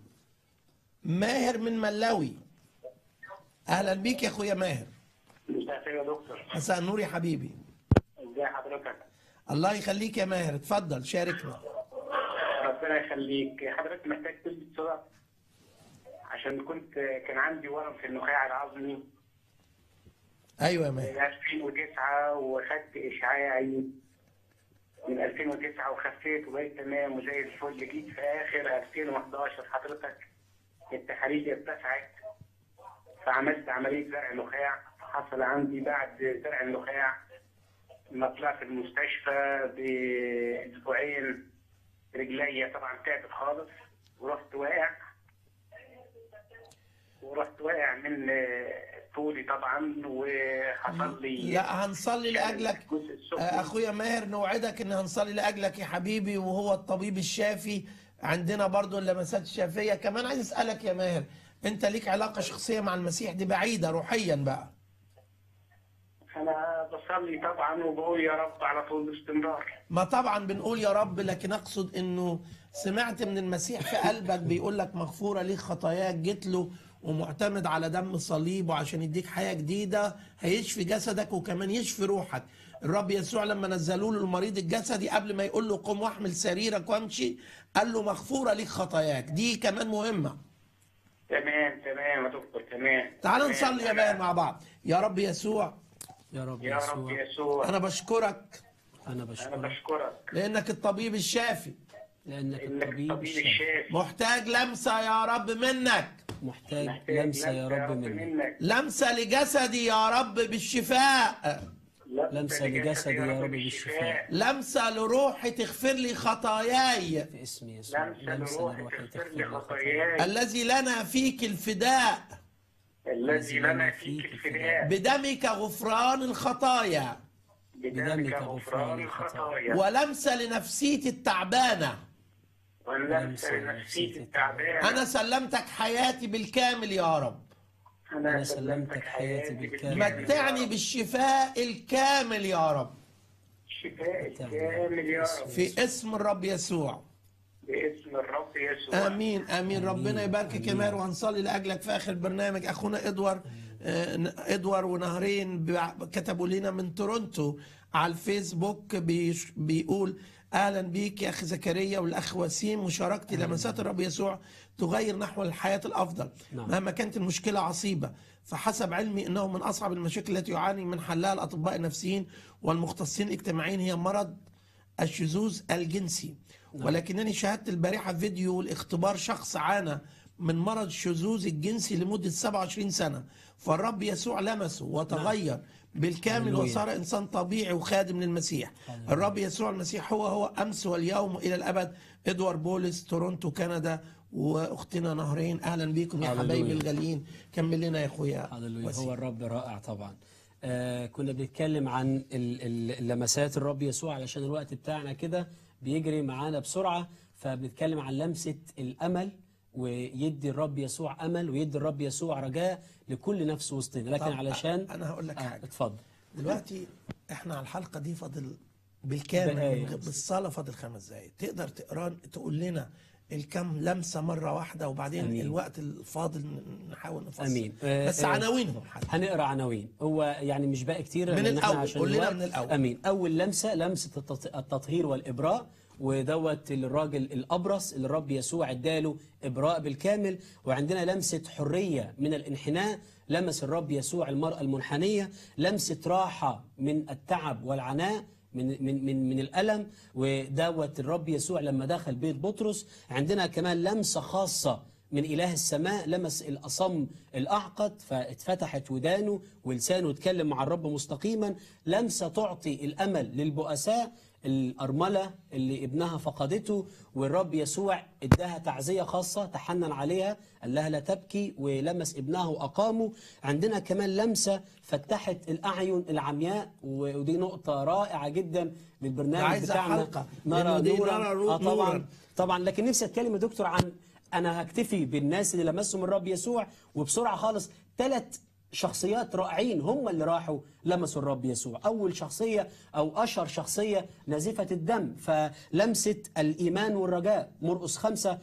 ماهر من ملاوي اهلا بيك يا اخويا ماهر مساء الخير يا دكتور مساء النور يا حبيبي ازي حضرتك الله يخليك يا ماهر اتفضل شاركنا ربنا يخليك حضرتك محتاج تلبس صورة عشان كنت كان عندي ورم في النخاع العظمي ايوه يا ماهر 2009 وخدت اشعاعي من 2009 وخفيت وبقيت تمام وزي الفل جيت في اخر 2011 حضرتك التحاليل ارتفعت فعملت عمليه زرع نخاع حصل عندي بعد زرع النخاع لما طلعت المستشفى باسبوعين رجليا طبعا تعبت خالص ورحت واقع ورحت واقع من طولي طبعا وحصل لي لا هنصلي لاجلك آه، اخويا ماهر نوعدك ان هنصلي لاجلك يا حبيبي وهو الطبيب الشافي عندنا برضو اللمسات الشافيه كمان عايز اسالك يا ماهر انت ليك علاقه شخصيه مع المسيح دي بعيده روحيا بقى انا بصلي طبعا وبقول يا رب على طول باستمرار ما طبعا بنقول يا رب لكن اقصد انه سمعت من المسيح في قلبك بيقول لك مغفوره ليك خطاياك جيت له ومعتمد على دم صليب وعشان يديك حياه جديده هيشفي جسدك وكمان يشفي روحك الرب يسوع لما نزلوا له المريض الجسدي قبل ما يقول له قم واحمل سريرك وامشي قال له مغفوره ليك خطاياك دي كمان مهمه تمام تمام يا دكتور تمام تعال تمام. نصلي يا ماهر مع بعض يا رب يسوع يا رب يا رب يسوع انا بشكرك انا انا بشكرك بشكرك لانك الطبيب الشافي لانك انك الطبيب الطبيب الشافي الشافي محتاج لمسه يا رب منك محتاج محتاج لمسه يا رب منك منك لمسه لجسدي يا رب بالشفاء لمسة لجسدي يا رب بالشفاء لمسه لروحي تغفر لي خطاياي في اسم يسوع لمسة لمسة لروحي لروحي تغفر تغفر لي لي خطاياي الذي لنا فيك الفداء الذي لنا فيك الفداء بدمك غفران الخطايا بدمك غفران الخطايا ولمسه لنفسيتي التعبانه ولمسة لنفسيتي التعبانة انا سلمتك حياتي بالكامل يا رب أنا سلمتك حياتي بالكامل متعني بالشفاء الكامل يا رب الشفاء الكامل يا رب في اسم الرب يسوع باسم الرب يسوع امين امين ربنا يباركك يا ماهر وهنصلي لاجلك في اخر البرنامج اخونا ادوار آه، ادوار ونهرين بع- كتبوا لنا من تورونتو على الفيسبوك بيش- بيقول اهلا بيك يا اخي زكريا والاخ وسيم مشاركتي لمسات الرب يسوع تغير نحو الحياه الافضل نعم. مهما كانت المشكله عصيبه فحسب علمي انه من اصعب المشاكل التي يعاني من حلها الاطباء النفسيين والمختصين الاجتماعيين هي مرض الشذوذ الجنسي ولكنني شاهدت البارحة فيديو لاختبار شخص عانى من مرض الشذوذ الجنسي لمدة 27 سنة فالرب يسوع لمسه وتغير بالكامل هللويا. وصار إنسان طبيعي وخادم للمسيح الرب يسوع المسيح هو هو أمس واليوم وإلى الأبد إدوار بولس تورونتو كندا وأختنا نهرين أهلا بيكم يا هللويا. حبايبي الغاليين كمل لنا يا أخويا هللويا وسيم. هو الرب رائع طبعا آه كنا بنتكلم عن ال- ال- لمسات الرب يسوع علشان الوقت بتاعنا كده بيجري معانا بسرعة فبنتكلم عن لمسة الأمل ويدي الرب يسوع أمل ويدي الرب يسوع رجاء لكل نفس وسطنا لكن طب علشان أنا هقول لك آه حاجة اتفضل دلوقتي احنا على الحلقه دي فاضل بالكامل دقايق. من- بالصلاه فاضل خمس دقايق تقدر تقرا تقول لنا الكم لمسه مره واحده وبعدين أمين. أمين. الوقت الفاضل ن- نحاول نفصل امين آه، بس آه، عناوينهم حتى هنقرا عناوين هو يعني مش باقي كتير من لأن إحنا الأول، عشان قول لنا الوقت. من الأول. امين اول لمسه لمسه التط- التطهير والابراء ودوت الراجل الابرص اللي الرب يسوع اداله ابراء بالكامل وعندنا لمسه حريه من الانحناء لمس الرب يسوع المراه المنحنيه لمسه راحه من التعب والعناء من من من من الالم ودوت الرب يسوع لما دخل بيت بطرس عندنا كمان لمسه خاصه من إله السماء لمس الأصم الأعقد فاتفتحت ودانه ولسانه اتكلم مع الرب مستقيما لمسة تعطي الأمل للبؤساء الأرملة اللي ابنها فقدته والرب يسوع اداها تعزية خاصة تحنن عليها قال لها لا تبكي ولمس ابنها وأقامه عندنا كمان لمسة فتحت الأعين العمياء ودي نقطة رائعة جدا للبرنامج عايزة بتاعنا حلقة، نرى لأنه دي نورا نرى رو- آه طبعا نورا. طبعا لكن نفسي اتكلم يا دكتور عن انا هكتفي بالناس اللي لمسهم الرب يسوع وبسرعه خالص ثلاث شخصيات رائعين هم اللي راحوا لمسوا الرب يسوع اول شخصيه او اشهر شخصيه نازفه الدم فلمسه الايمان والرجاء مرقس 5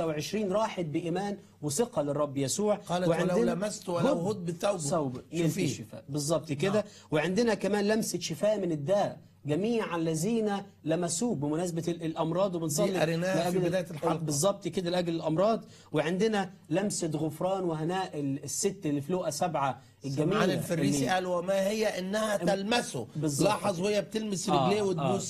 25 راحت بايمان وثقه للرب يسوع قالت ولو وعندنا لمست ولو هد هد بثوبه ثوب شوفيه. نلت الشفاء بالظبط كده وعندنا كمان لمسه شفاء من الداء جميع الذين لمسوه بمناسبه ال- الامراض وبنصلي دي قريناها في لأجل- بداية الحلقة. بالظبط كده لاجل الامراض وعندنا لمسه غفران وهناء ال- الست اللي في لقا سبعه الجميله سمعان الفريسي اللي- قال وما هي انها تلمسه بالظبط. لاحظ وهي بتلمس آه، رجليه آه. وتبوسها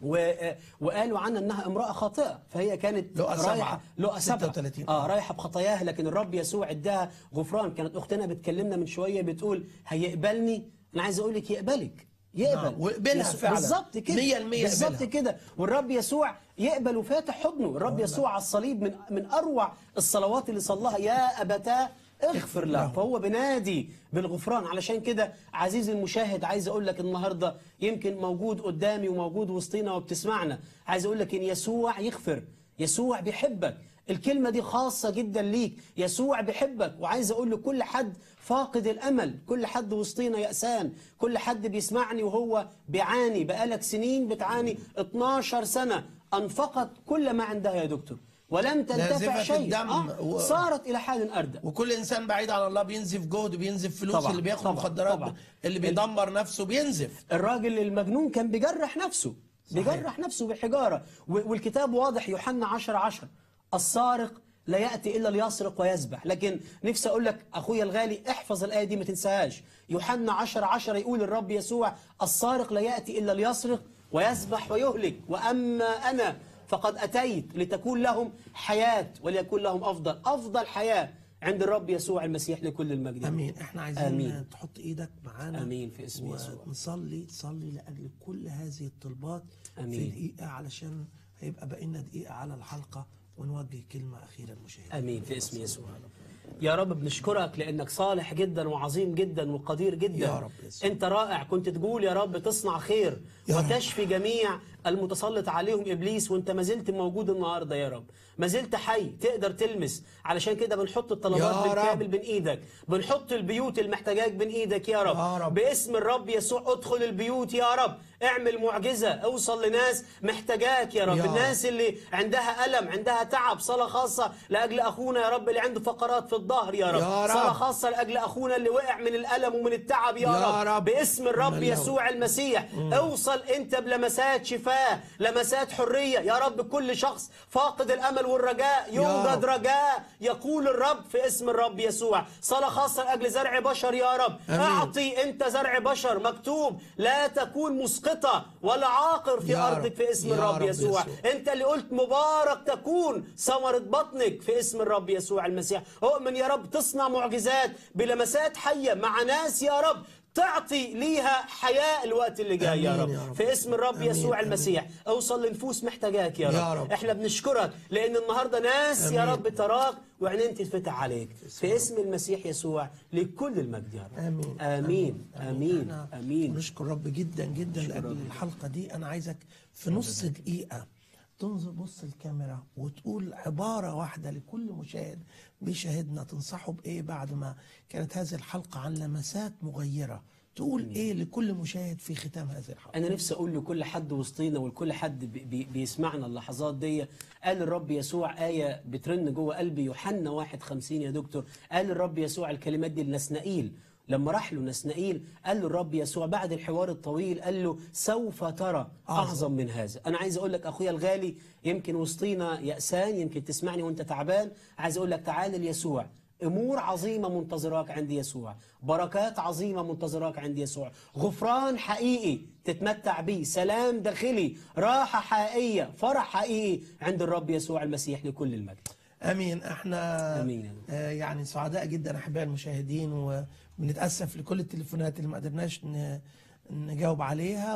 و... وقالوا عنها انها امراه خاطئه فهي كانت لقى سبعة، رايحه لقى سبعة 36. اه رايحه بخطاياها لكن الرب يسوع اداها غفران كانت اختنا بتكلمنا من شويه بتقول هيقبلني انا عايز اقول لك يقبلك يقبل نعم، وقبلها يسوع- فعلا. بالظبط كده مية المية بالظبط يقبلها. كده والرب يسوع يقبل وفاتح حضنه الرب يسوع على الصليب من من اروع الصلوات اللي صلاها يا ابتاه اغفر له فهو بنادي بالغفران علشان كده عزيزي المشاهد عايز اقول لك النهارده يمكن موجود قدامي وموجود وسطينا وبتسمعنا عايز اقول لك ان يسوع يغفر يسوع بيحبك الكلمة دي خاصة جدا ليك يسوع بيحبك وعايز أقول لكل حد فاقد الأمل كل حد وسطينا يأسان كل حد بيسمعني وهو بيعاني بقالك سنين بتعاني 12 سنة أنفقت كل ما عندها يا دكتور ولم تنتفع نازفة شيء الدم آه و- صارت إلى حال أردى وكل انسان بعيد عن الله بينزف جهد بينزف فلوس طبعاً، اللي بياخد طبعاً، مخدرات طبعاً. اللي بيدمر نفسه بينزف الراجل المجنون كان بيجرح نفسه بيجرح نفسه بالحجارة و- والكتاب واضح يوحنا 10 10 السارق لا يأتي إلا ليسرق ويذبح لكن نفسي أقول لك أخويا الغالي احفظ الآية دي ما تنساهاش يوحنا 10 10 يقول الرب يسوع السارق لا يأتي إلا ليسرق ويذبح ويهلك وأما أنا فقد أتيت لتكون لهم حياة وليكون لهم أفضل أفضل حياة عند الرب يسوع المسيح لكل المجد امين احنا عايزين آمين. تحط ايدك معانا آمين في اسم يسوع. ونصلي تصلي لاجل كل هذه الطلبات في آمين. دقيقه علشان هيبقى بقى لنا دقيقه على الحلقه ونوجه كلمه اخيره للمشاهدين امين في اسم يسوع يا رب بنشكرك لانك صالح جدا وعظيم جدا وقدير جدا يا رب يسوع. انت رائع كنت تقول يا رب تصنع خير يا رب. وتشفي جميع المتسلط عليهم ابليس وانت ما زلت موجود النهارده يا رب ما زلت حي تقدر تلمس علشان كده بنحط الطلبات يا رب. بالكامل بين ايدك بنحط البيوت المحتاجاك بين ايدك يا رب. يا رب. باسم الرب يسوع ادخل البيوت يا رب اعمل معجزه اوصل لناس محتاجاك يا رب يا رب. الناس اللي عندها ألم عندها تعب صلاة خاصة لأجل أخونا يا رب اللي عنده فقرات في الظهر يا رب, يا رب. صلاة خاصة لأجل أخونا اللي وقع من الألم ومن التعب يا, يا رب. رب. باسم الرب مليون. يسوع المسيح اوصل أنت بلمسات شفاء لمسات حرية يا رب كل شخص فاقد الأمل والرجاء يوجد رب. رجاء يقول الرب في اسم الرب يسوع صلاة خاصة لأجل زرع بشر يا رب آمين. أعطي أنت زرع بشر مكتوب لا تكون مسقطة ولا عاقر في يا أرضك رب. في اسم يا الرب رب يسوع يسوع. انت اللي قلت مبارك تكون ثمرة بطنك في اسم الرب يسوع المسيح اؤمن يا رب تصنع معجزات بلمسات حية مع ناس يا رب تعطي ليها حياة الوقت اللي جاي يا آمين رب. يا رب. في اسم الرب آمين، يسوع آمين. المسيح اوصل لنفوس محتاجاك يا رب. يا رب. احنا بنشكرك لان النهارده ناس يا آمين. رب تراك وعينين تتفتح عليك في اسم المسيح يسوع لكل المجد يا رب امين امين امين احنا امين نشكر رب جدا جدا لاجل الحلقه دي انا عايزك في نص دقيقه تنظر بص الكاميرا وتقول عباره واحده لكل مشاهد بيشاهدنا تنصحه بايه بعد ما كانت هذه الحلقه عن لمسات مغيره تقول ايه لكل مشاهد في ختام هذه الحلقه انا نفسي اقول لكل حد وسطينا ولكل حد بي بي بيسمعنا اللحظات دي قال الرب يسوع آية بترن جوه قلبي يوحنا واحد خمسين يا دكتور قال الرب يسوع الكلمات دي لنسنائيل لما راح له نسنائيل قال له الرب يسوع بعد الحوار الطويل قال له سوف ترى أعظم من هذا أنا عايز أقول لك أخويا الغالي يمكن وسطينا يأسان يمكن تسمعني وأنت تعبان عايز أقول لك تعال ليسوع امور عظيمه منتظراك عند يسوع بركات عظيمه منتظراك عند يسوع غفران حقيقي تتمتع بيه سلام داخلي راحه حقيقيه فرح حقيقي عند الرب يسوع المسيح لكل المجد امين احنا آمين. آه يعني سعداء جدا احبائي المشاهدين وبنتاسف لكل التليفونات اللي ما قدرناش ن- نجاوب عليها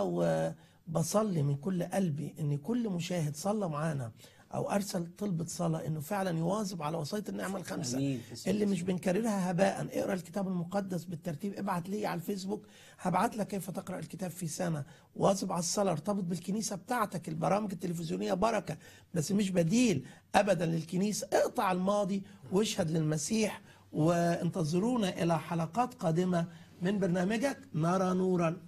وبصلي من كل قلبي ان كل مشاهد صلى معانا او ارسل طلبة صلاة انه فعلا يواظب على وصاية النعمة الخمسة آمين. في اسم اللي مش بنكررها هباء اقرا الكتاب المقدس بالترتيب ابعت لي على الفيسبوك هبعت لك كيف تقرا الكتاب في سنه واظب على الصلاه ارتبط بالكنيسه بتاعتك البرامج التلفزيونيه بركه بس مش بديل ابدا للكنيسه اقطع الماضي واشهد للمسيح وانتظرونا الى حلقات قادمه من برنامجك نرى نورا